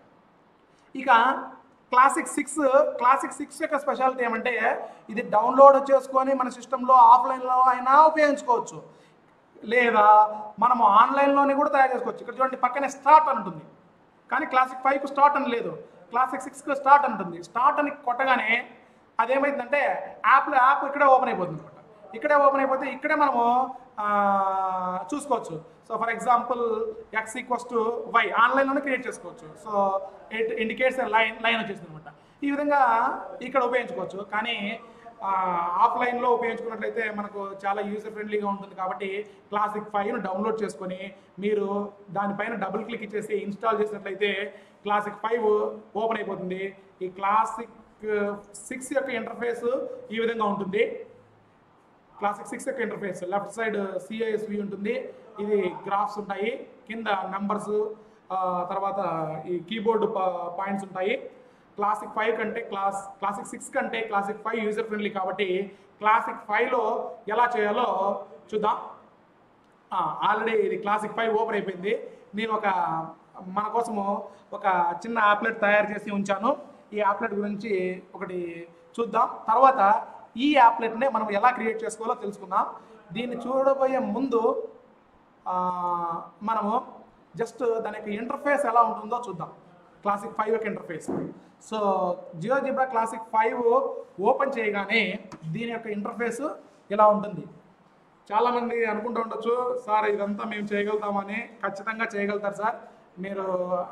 ఇక క్లాసిక్ సిక్స్ క్లాసిక్ సిక్స్ యొక్క స్పెషాలిటీ ఏమంటే ఇది డౌన్లోడ్ చేసుకొని మన సిస్టంలో ఆఫ్లైన్లో అయినా ఉపయోగించుకోవచ్చు లేదా మనము ఆన్లైన్లోనే కూడా తయారు చేసుకోవచ్చు ఇక్కడ చూడండి పక్కనే స్టార్ట్ అని ఉంటుంది కానీ క్లాసిక్ ఫైవ్కు స్టార్ట్ అని లేదు క్లాసిక్ సిక్స్కి స్టార్ట్ అని ఉంటుంది స్టార్ట్ అని కొట్టగానే అదేమైందంటే యాప్లో యాప్ ఇక్కడే ఓపెన్ అయిపోతుంది అనమాట ఇక్కడే ఓపెన్ అయిపోతే ఇక్కడే మనము ఆ, చూసుకోవచ్చు so for example x equals to y ఆన్లైన్లోనే క్రియేట్ చేసుకోవచ్చు so it indicates line line వచ్చేసింది అనమాట ఈ విధంగా ఇక్కడ ఉపయోగించుకోవచ్చు కానీ ఆఫ్లైన్లో ఉపయోగించుకున్నట్లయితే మనకు చాలా యూజర్ ఫ్రెండ్లీగా ఉంటుంది కాబట్టి క్లాసిక్ ఫైవ్ను డౌన్లోడ్ చేసుకొని మీరు దానిపైన డబుల్ క్లిక్ ఇచ్చేసి ఇన్స్టాల్ చేసినట్లయితే క్లాసిక్ ఫైవ్ ఓపెన్ అయిపోతుంది ఈ క్లాసిక్ సిక్స్ యొక్క ఇంటర్ఫేస్ ఈ విధంగా ఉంటుంది క్లాసిక్ సిక్స్ యొక్క ఇంటర్ఫేస్ లెఫ్ట్ సైడ్ సిఐఎస్వి ఉంటుంది ఇది గ్రాఫ్స్ ఉంటాయి కింద నంబర్స్ తర్వాత ఈ కీబోర్డ్ పాయింట్స్ ఉంటాయి క్లాసిక్ ఫైవ్ కంటే క్లాస్ క్లాసిక్ సిక్స్ కంటే క్లాసిక్ ఫైవ్ యూజర్ ఫ్రెండ్లీ కాబట్టి క్లాసిక్ ఫైవ్లో ఎలా చేయాలో చూద్దాం ఆల్రెడీ ఇది క్లాసిక్ ఫైవ్ ఓపెన్ అయిపోయింది నేను ఒక మన కోసము ఒక చిన్న యాప్లెట్ తయారు చేసి ఉంచాను ఈ యాప్లెట్ గురించి ఒకటి చూద్దాం తర్వాత ఈ యాప్లెట్నే మనం ఎలా క్రియేట్ చేసుకోవాలో తెలుసుకుందాం దీన్ని చూడబోయే ముందు ఆ, మనము జస్ట్ దాని యొక్క ఇంటర్ఫేస్ ఎలా ఉంటుందో చూద్దాం క్లాసిక్ ఫైవ్ యొక్క interface so GeoGebra classic five open చేయగానే దీని యొక్క ఇంటర్ఫేస్ ఇలా ఉంటుంది చాలా మంది అనుకుంటూ ఉండొచ్చు సార్ ఇదంతా మేము చేయగలుగుతామని ఖచ్చితంగా చేయగలుగుతారు సార్ మీరు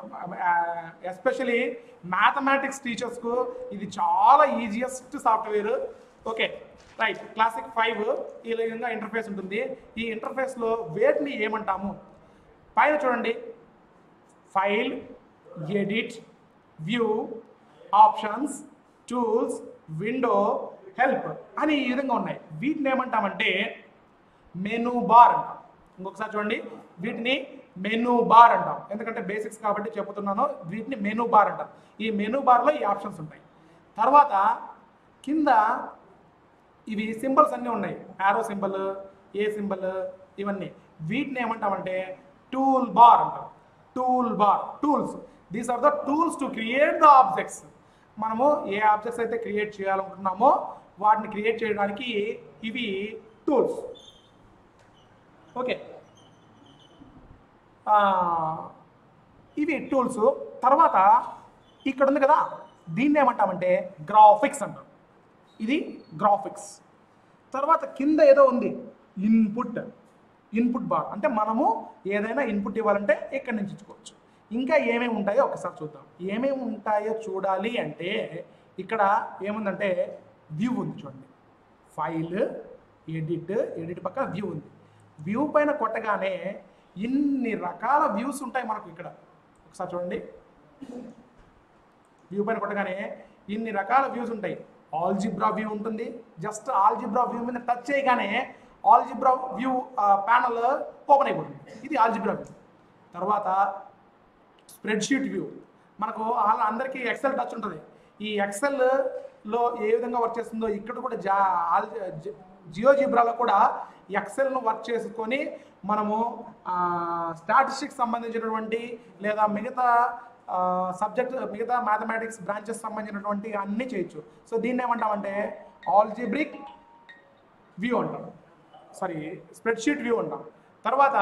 ఎస్పెషలీ మ్యాథమెటిక్స్ టీచర్స్కు ఇది చాలా easiest software okay right classic five ఈ విధంగా ఇంటర్ఫేస్ ఉంటుంది ఈ ఇంటర్ఫేస్లో వేటిని ఏమంటాము పైన చూడండి file edit view options tools window help అని ఈ విధంగా ఉన్నాయి వీటిని ఏమంటామంటే మెనూ బార్ అంటాం ఇంకొకసారి చూడండి వీటిని మెనూ బార్ అంటాం ఎందుకంటే బేసిక్స్ కాబట్టి చెబుతున్నాను వీటిని మెనూ బార్ అంటాం ఈ మెనూ బార్లో ఈ ఆప్షన్స్ ఉంటాయి తర్వాత కింద ఇవి సింబల్స్ అన్నీ ఉన్నాయి యారో సింబల్ ఏ సింబల్ ఇవన్నీ వీటిని ఏమంటామంటే టూల్ బార్ అంటాం tool bar tools these are the tools to create the objects మనము ఏ ఆబ్జెక్ట్స్ అయితే క్రియేట్ చేయాలనుకుంటున్నామో వాటిని క్రియేట్ చేయడానికి ఇవి టూల్స్ ఓకే ఆ, ఇవి టూల్స్ తర్వాత ఇక్కడ ఉంది కదా దీన్ని ఏమంటామంటే గ్రాఫిక్స్ అంటాం ఇది గ్రాఫిక్స్ తర్వాత కింద ఏదో ఉంది ఇన్పుట్ ఇన్పుట్ బార్ అంటే మనము ఏదైనా ఇన్పుట్ ఇవ్వాలంటే ఇక్కడి నుంచి ఇచ్చుకోవచ్చు ఇంకా ఏమేమి ఉంటాయో ఒకసారి చూద్దాం ఏమేమి ఉంటాయో చూడాలి అంటే ఇక్కడ ఏముందంటే వ్యూ ఉంది చూడండి ఫైల్ ఎడిట్ ఎడిట్ పక్కన వ్యూ ఉంది వ్యూ పైన కొట్టగానే ఇన్ని రకాల వ్యూస్ ఉంటాయి మనకు ఇక్కడ ఒకసారి చూడండి వ్యూ పైన కొట్టగానే ఇన్ని రకాల వ్యూస్ ఉంటాయి ఆల్జిబ్రా వ్యూ ఉంటుంది జస్ట్ ఆల్జిబ్రా వ్యూ మీద టచ్ చేయగానే ఆల్జిబ్రా వ్యూ ప్యానల్ ఓపెన్ అయిపోతుంది ఇది ఆల్జిబ్రా వ్యూ తర్వాత స్ప్రెడ్షీట్ వ్యూ మనకు వాళ్ళ అందరికీ ఎక్సెల్ టచ్ ఉంటుంది ఈ ఎక్సెల్లో ఏ విధంగా వర్క్ చేస్తుందో ఇక్కడ కూడా జా ఆల్ జియో జిబ్రాలో కూడా ఎక్సెల్ను వర్క్ చేసుకొని మనము స్టాటిస్టిక్స్ సంబంధించినటువంటి లేదా మిగతా సబ్జెక్ట్ మిగతా మ్యాథమెటిక్స్ బ్రాంచెస్ సంబంధించినటువంటి అన్నీ చేయొచ్చు సో దీన్ని ఏమంటామంటే ఆల్జిబ్రిక్ వ్యూ అంటాం సారీ స్ప్రెడ్షీట్ వ్యూ అంటాం తర్వాత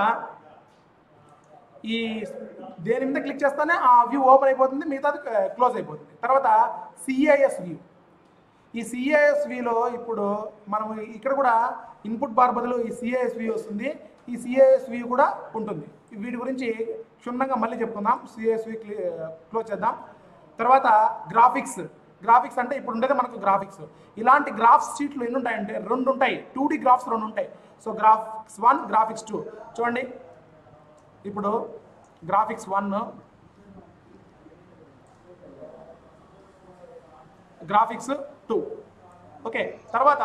ఈ దేని మీద క్లిక్ చేస్తానే ఆ వ్యూ ఓపెన్ అయిపోతుంది మిగతాది క్లోజ్ అయిపోతుంది తర్వాత సిఐఎస్ వ్యూ ఈ సిఐఎస్ వ్యూలో ఇప్పుడు మనం ఇక్కడ కూడా ఇన్పుట్ బార్ బదులు ఈ సిఐఎస్ వ్యూ వస్తుంది ఈ సిఐఎస్ వ్యూ కూడా ఉంటుంది వీటి గురించి క్షుణ్ణంగా మళ్ళీ చెప్పుకుందాం సిఐఎస్ వ్యూ క్లోజ్ చేద్దాం తర్వాత గ్రాఫిక్స్ గ్రాఫిక్స్ అంటే ఇప్పుడు ఉండేది మనకు గ్రాఫిక్స్ ఇలాంటి గ్రాఫ్స్ షీట్లు ఎన్ని ఉంటాయంటే రెండు ఉంటాయి టూ డి గ్రాఫ్స్ రెండు ఉంటాయి so graphics one graphics two చూడండి ఇప్పుడు graphics one graphics two okay తర్వాత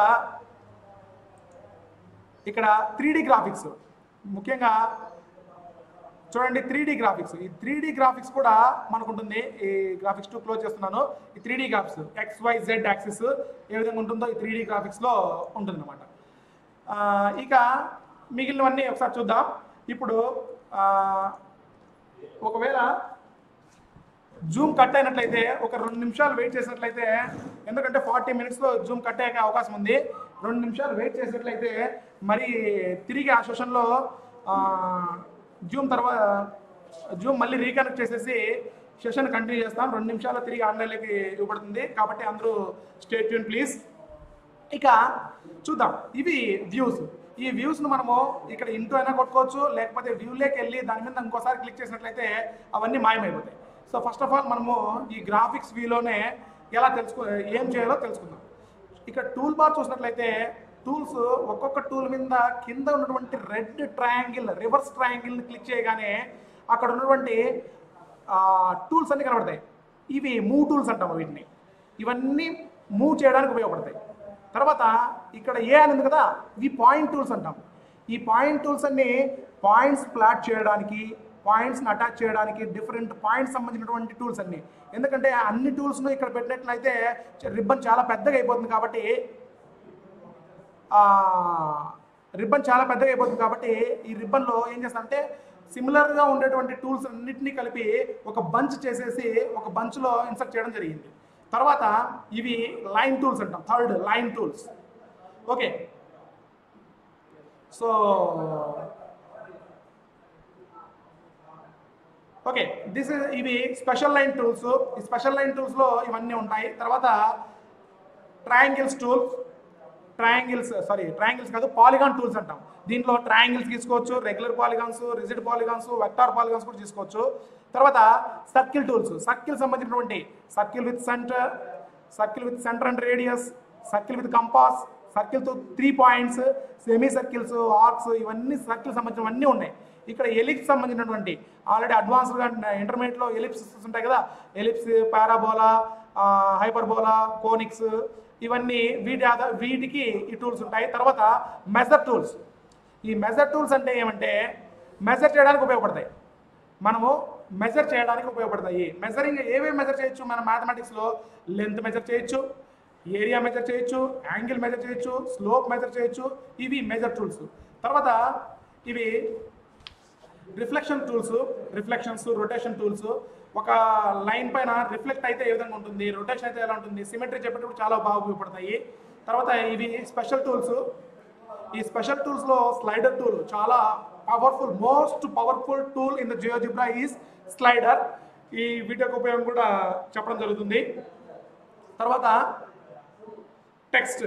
ఇక్కడ త్రీ గ్రాఫిక్స్ ముఖ్యంగా చూడండి త్రీ డి గ్రాఫిక్స్ ఈ త్రీ డి గ్రాఫిక్స్ కూడా మనకు ఉంటుంది ఈ గ్రాఫిక్స్ టూ క్లోజ్ చేస్తున్నాను ఈ three D graphics x y z axis ఏ విధంగా ఉంటుందో ఈ త్రీ డి గ్రాఫిక్స్లో ఉంటుంది అనమాట ఇక మిగిలినవన్నీ ఒకసారి చూద్దాం ఇప్పుడు ఆ, ఒకవేళ జూమ్ కట్ అయినట్లయితే ఒక రెండు నిమిషాలు వెయిట్ చేసినట్లయితే ఎందుకంటే ఫార్టీ మినిట్స్లో జూమ్ కట్ అయ్యే అవకాశం ఉంది రెండు నిమిషాలు వెయిట్ చేసినట్లయితే మరి తిరిగి ఆ సెషన్లో జూమ్ తర్వాత జూమ్ మళ్ళీ రీకనెక్ట్ చేసేసి సెషన్ కంటిన్యూ చేస్తాం రెండు నిమిషాల్లో తిరిగి ఆన్లైన్లోకి ఇవ్వబడుతుంది కాబట్టి అందరూ స్టేట్ ట్యూన్ ప్లీజ్ ఇక చూద్దాం ఇవి వ్యూస్ ఈ వ్యూస్ను మనము ఇక్కడ ఇంటూ అయినా కొట్టుకోవచ్చు లేకపోతే వ్యూలోకి వెళ్ళి దాని మీద ఇంకోసారి క్లిక్ చేసినట్లయితే అవన్నీ మాయమైపోతాయి సో ఫస్ట్ ఆఫ్ ఆల్ మనము ఈ గ్రాఫిక్స్ వ్యూలోనే ఎలా తెలుసుకో ఏం చేయాలో తెలుసుకుందాం ఇక్కడ టూల్ బార్ చూసినట్లయితే టూల్స్ ఒక్కొక్క టూల్ మీద కింద ఉన్నటువంటి రెడ్ ట్రయాంగిల్ రివర్స్ ట్రయాంగిల్ని క్లిక్ చేయగానే అక్కడ ఉన్నటువంటి టూల్స్ అన్ని కనబడతాయి ఇవి మూవ్ టూల్స్ అంటాము వీటిని ఇవన్నీ మూవ్ చేయడానికి ఉపయోగపడతాయి తర్వాత ఇక్కడ ఏ అని ఉంది కదా ఇవి పాయింట్ టూల్స్ అంటాం ఈ పాయింట్ టూల్స్ అన్ని పాయింట్స్ ప్లాట్ చేయడానికి పాయింట్స్ని అటాచ్ చేయడానికి డిఫరెంట్ పాయింట్స్ సంబంధించినటువంటి టూల్స్ అన్ని ఎందుకంటే అన్ని టూల్స్ను ఇక్కడ పెట్టినట్లయితే రిబ్బన్ చాలా పెద్దగా అయిపోతుంది కాబట్టి రిబ్బన్ చాలా పెద్దగా అయిపోతుంది కాబట్టి ఈ రిబ్బన్లో ఏం చేస్తానంటే సిమిలర్గా ఉండేటువంటి టూల్స్ అన్నింటినీ కలిపి ఒక బంచ్ చేసేసి ఒక బంచ్లో ఇన్సర్ట్ చేయడం జరిగింది తర్వాత ఇవి లైన్ టూల్స్ అంటాం third line tools okay so okay this ఇవి స్పెషల్ లైన్ టూల్స్ ఈ స్పెషల్ లైన్ టూల్స్లో ఇవన్నీ ఉంటాయి తర్వాత triangles tools triangles sorry triangles కాదు పాలిగాన్ టూల్స్ అంటాం దీంట్లో ట్రయాంగిల్స్ తీసుకోవచ్చు regular polygons rigid polygons vector polygons కూడా తీసుకోవచ్చు తర్వాత సర్కిల్ టూల్స్ సర్కిల్ సంబంధించినటువంటి circle with center circle with center and radius circle with compass circle తో three points semi circles arcs ఇవన్నీ సర్కిల్ సంబంధించినవన్నీ ఉన్నాయి ఇక్కడ ఎలిప్స్ సంబంధించినటువంటి ఆల్రెడీ అడ్వాన్స్డ్గా ఇంటర్మీడియట్లో ఎలిప్స్ ఉంటాయి కదా ఎలిప్స్ పారాబోలా హైపర్బోలా కోనిక్స్ ఇవన్నీ వీటి ఆధార వీటికి ఈ టూల్స్ ఉంటాయి తర్వాత మెజర్ టూల్స్ ఈ మెజర్ టూల్స్ అంటే ఏమంటే మెజర్ చేయడానికి ఉపయోగపడతాయి మనము మెజర్ చేయడానికి ఉపయోగపడతాయి మెజరింగ్ ఏమేమి మెజర్ చేయొచ్చు మన మ్యాథమెటిక్స్లో లెంత్ మెజర్ చేయొచ్చు ఏరియా మెజర్ చేయొచ్చు యాంగిల్ మెజర్ చేయొచ్చు స్లోప్ మెజర్ చేయొచ్చు ఇవి మెజర్ టూల్స్ తర్వాత ఇవి reflection tools reflections rotation tools ఒక లైన్ పైన రిఫ్లెక్ట్ అయితే ఏ విధంగా ఉంటుంది రొటేషన్ అయితే ఎలా ఉంటుంది సిమెట్రీ చెప్పేటప్పుడు చాలా బాగా ఉపయోగపడతాయి తర్వాత ఇవి స్పెషల్ టూల్స్ ఈ స్పెషల్ టూల్స్లో స్లైడర్ టూల్ చాలా powerful most powerful tool in the GeoGebra is slider ఈ వీటికి ఉపయోగం కూడా చెప్పడం జరుగుతుంది తర్వాత టెక్స్ట్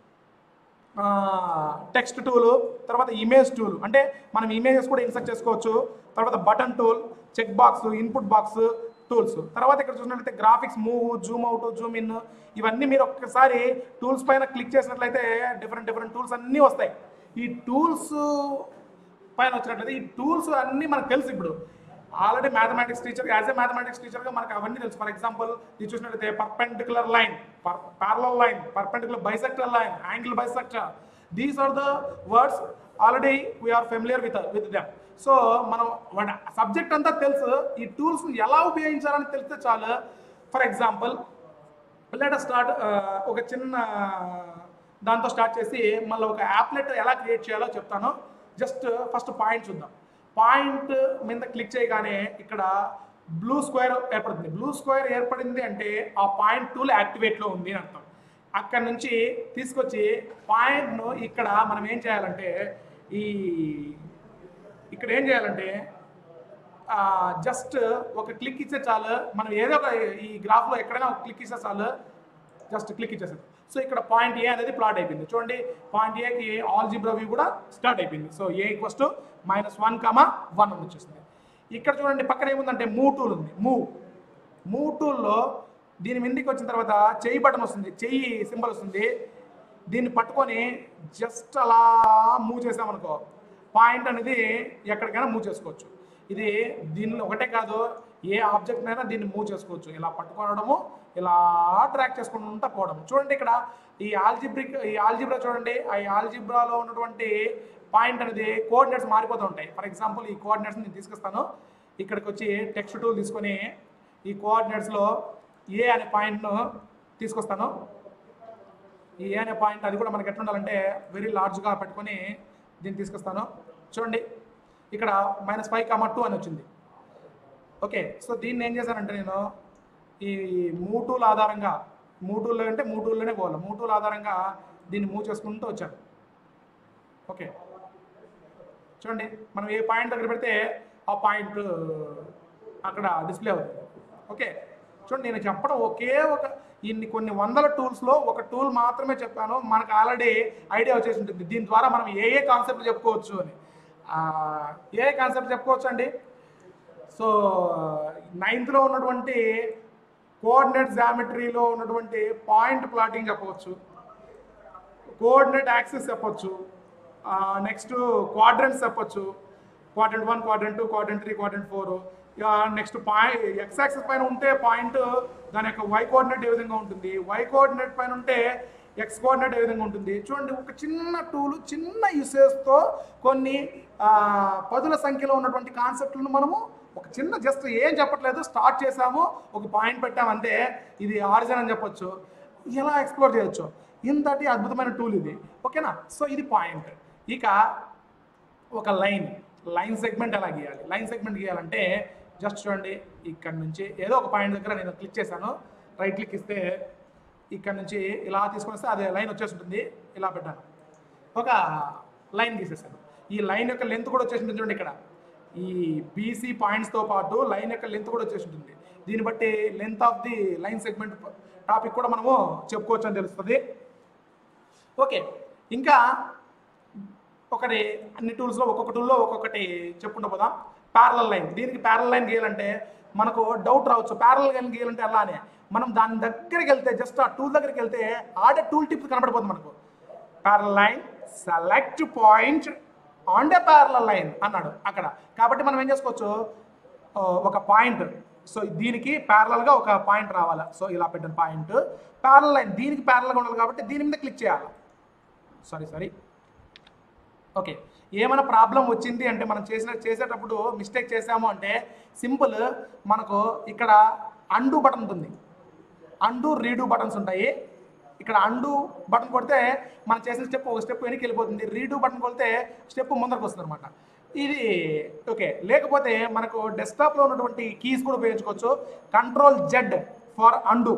టెక్స్ట్ టూల్ తర్వాత ఇమేజ్ టూల్ అంటే మనం ఇమేజెస్ కూడా ఇన్సర్ట్ చేసుకోవచ్చు తర్వాత button tool check box input box tools తర్వాత ఇక్కడ చూసినట్లయితే graphics move zoom out zoom in ఇవన్నీ మీరు ఒక్కసారి టూల్స్ పైన క్లిక్ చేసినట్లయితే డిఫరెంట్ డిఫరెంట్ టూల్స్ అన్నీ వస్తాయి ఈ టూల్స్ పైన వచ్చినట్లయితే ఈ టూల్స్ అన్నీ మనకు తెలుసు ఇప్పుడు already mathematics teacher as a mathematics టీచర్గా మనకు అవన్నీ తెలుసు ఫర్ ఎగ్జాంపుల్ ఇది చూసినట్లయితే perpendicular line parallel line perpendicular bisector line angle bisector these are the words already we are familiar with with them so మనం సబ్జెక్ట్ అంతా తెలుసు ఈ టూల్స్ ఎలా ఉపయోగించాలని తెలిస్తే చాలు ఫర్ ఎగ్జాంపుల్ లెట్ స్టార్ట్ ఒక చిన్న దాంతో స్టార్ట్ చేసి మళ్ళీ ఒక యాప్లెట్ ఎలా క్రియేట్ చేయాలో చెప్తాను జస్ట్ ఫస్ట్ పాయింట్ చూద్దాం పాయింట్ మీద క్లిక్ చేయగానే ఇక్కడ బ్లూ స్క్వేర్ ఏర్పడుతుంది బ్లూ స్క్వేర్ ఏర్పడింది అంటే ఆ పాయింట్ టూల్ యాక్టివేట్లో ఉంది అని అర్థం అక్కడ నుంచి తీసుకొచ్చి పాయింట్ను ఇక్కడ మనం ఏం చేయాలంటే ఈ ఇక్కడ ఏం చేయాలంటే జస్ట్ ఒక క్లిక్ ఇచ్చే చాలు మనం ఏదో ఒక ఈ గ్రాఫ్లో ఎక్కడైనా ఒక క్లిక్ ఇస్తే చాలు జస్ట్ క్లిక్ ఇచ్చేసారు సో ఇక్కడ పాయింట్ ఏ అనేది ప్లాట్ అయిపోయింది చూడండి పాయింట్ ఏకి ఆల్జిబ్రా వ్యూ కూడా స్టార్ట్ అయిపోయింది so A equals to minus one comma one అని వచ్చేసింది ఇక్కడ చూడండి పక్కన ఏముందంటే మూవ్ టూల్ ఉంది మూవ్ మూవ్ టూల్లో దీని మీదకి వచ్చిన తర్వాత చెయ్యి బటన్ వస్తుంది చెయ్యి సింబల్ వస్తుంది దీన్ని పట్టుకొని జస్ట్ అలా మూవ్ చేసామనుకో పాయింట్ అనేది ఎక్కడికైనా మూవ్ చేసుకోవచ్చు ఇది దీన్ని ఒకటే కాదు ఏ ఆబ్జెక్ట్ అయినా దీన్ని మూవ్ చేసుకోవచ్చు ఇలా పట్టుకోవడము ఇలా ట్రాక్ చేసుకుంటూ పోవడం చూడండి ఇక్కడ ఈ ఆల్జిబ్రిక్ ఈ ఆల్జిబ్రా చూడండి ఆ ఆల్జిబ్రాలో ఉన్నటువంటి పాయింట్ అనేది కోఆర్డినేట్స్ మారిపోతూ ఉంటాయి ఫర్ ఎగ్జాంపుల్ ఈ కోఆర్డినేట్స్ నేను తీసుకొస్తాను ఇక్కడికి వచ్చి టెక్స్ట్ టూల్ తీసుకొని ఈ కోఆర్డినేట్స్లో ఏ అనే పాయింట్ను తీసుకొస్తాను ఈ ఏ అనే పాయింట్ అది కూడా మనకి ఎట్లా ఉండాలంటే వెరీ లార్జ్గా పెట్టుకొని దీన్ని తీసుకొస్తాను చూడండి ఇక్కడ మైనస్ ఫైవ్ కామా టూ అని వచ్చింది ఓకే సో దీన్ని ఏం చేశానంటే నేను ఈ మూటూల ఆధారంగా మూటూల్లో అంటే మూటూల్లోనే పోవాలి మూటూల ఆధారంగా దీన్ని మూవ్ చేసుకుంటూ వచ్చాను ఓకే చూడండి మనం ఏ పాయింట్ దగ్గర పెడితే ఆ పాయింట్ అక్కడ డిస్ప్లే అవుతుంది ఓకే చూడండి నేను చెప్పడం ఒకే ఒక ఇన్ని కొన్ని వందల టూల్స్లో ఒక టూల్ మాత్రమే చెప్పాను మనకు ఆల్రెడీ ఐడియా వచ్చేసి ఉంటుంది దీని ద్వారా మనం ఏ ఏ కాన్సెప్ట్ చెప్పుకోవచ్చు అని ఆ, ఏ ఏ కాన్సెప్ట్ చెప్పుకోవచ్చు అండి సో నైన్త్లో ఉన్నటువంటి కోఆర్డినేట్ జామెట్రీలో ఉన్నటువంటి పాయింట్ ప్లాటింగ్ చెప్పవచ్చు కోఆర్డినేట్ యాక్సిస్ చెప్పొచ్చు నెక్స్ట్ క్వాడ్రెంట్స్ చెప్పొచ్చు quadrant one quadrant two quadrant three quadrant four next point x axis పైన ఉంటే పాయింట్ దాని యొక్క వై కోఆర్డినేట్ ఏ విధంగా ఉంటుంది వై కోఆర్డినేట్ పైన ఉంటే ఎక్స్ కోఆర్డినేట్ ఏ విధంగా ఉంటుంది చూడండి ఒక చిన్న టూల్ చిన్న యూసేజ్తో కొన్ని ఆ, పదుల సంఖ్యలో ఉన్నటువంటి కాన్సెప్ట్లను మనము ఒక చిన్న జస్ట్ ఏం చెప్పట్లేదు స్టార్ట్ చేసాము ఒక పాయింట్ పెట్టాము అంతే ఇది ఆరిజిన్ అని చెప్పొచ్చు ఎలా ఎక్స్ప్లోర్ చేయొచ్చు ఇంతటి అద్భుతమైన టూల్ ఇది ఓకేనా సో ఇది పాయింట్ ఇక ఒక లైన్ లైన్ సెగ్మెంట్ ఎలా గీయాలి లైన్ సెగ్మెంట్ గీయాలంటే జస్ట్ చూడండి ఇక్కడ నుంచి ఏదో ఒక పాయింట్ దగ్గర నేను క్లిక్ చేశాను రైట్ క్లిక్ ఇస్తే ఇక్కడ నుంచి ఇలా తీసుకొని వస్తే అదే లైన్ వచ్చేసి ఉంటుంది ఇలా పెట్టాను ఒక లైన్ తీసేసాను ఈ లైన్ యొక్క లెంత్ కూడా వచ్చేసి ఉంటుంది చూడండి ఇక్కడ ఈ బీసీ పాయింట్స్తో పాటు లైన్ యొక్క లెంత్ కూడా వచ్చేసి ఉంటుంది దీన్ని బట్టి length of the line segment topic కూడా మనము చెప్పుకోవచ్చు అని తెలుస్తుంది ఓకే ఇంకా ఒకటి అన్ని టూల్స్లో ఒక్కొక్క టూల్లో ఒక్కొక్కటి చెప్పుకుంటూ పోదాం ప్యారలల్ లైన్ దీనికి ప్యారలల్ లైన్ గీయాలంటే మనకు డౌట్ రావచ్చు ప్యారలల్ లైన్ గీయాలంటే ఎలా అని మనం దాని దగ్గరికి వెళ్తే జస్ట్ ఆ టూల్ దగ్గరికి వెళ్తే ఆడే టూల్ టిప్ కనబడిపోతుంది మనకు parallel line select point on the parallel line అన్నాడు అక్కడ కాబట్టి మనం ఏం చేసుకోవచ్చు ఆ, ఒక పాయింట్ సో దీనికి parallel గా ఒక పాయింట్ రావాలి సో ఇలా పెట్టిన పాయింట్ ప్యారల్ లైన్ దీనికి parallel గా ఉండాలి కాబట్టి దీని మీద క్లిక్ చేయాలి సారీ సారీ ఓకే ఏమైనా ప్రాబ్లం వచ్చింది అంటే మనం చేసిన చేసేటప్పుడు మిస్టేక్ చేసాము అంటే సింపుల్ మనకు ఇక్కడ అండు బటన్ ఉంటుంది అండు రీడు బటన్స్ ఉంటాయి ఇక్కడ అండు బటన్ కొడితే మనం చేసిన స్టెప్ ఒక స్టెప్ వెనక్కి వెళ్ళిపోతుంది రీడు బటన్ కొడితే స్టెప్ ముందరకు వస్తుంది అనమాట ఇది ఓకే లేకపోతే మనకు డెస్క్టాప్లో ఉన్నటువంటి కీస్ కూడా ఉపయోగించుకోవచ్చు control Z for undo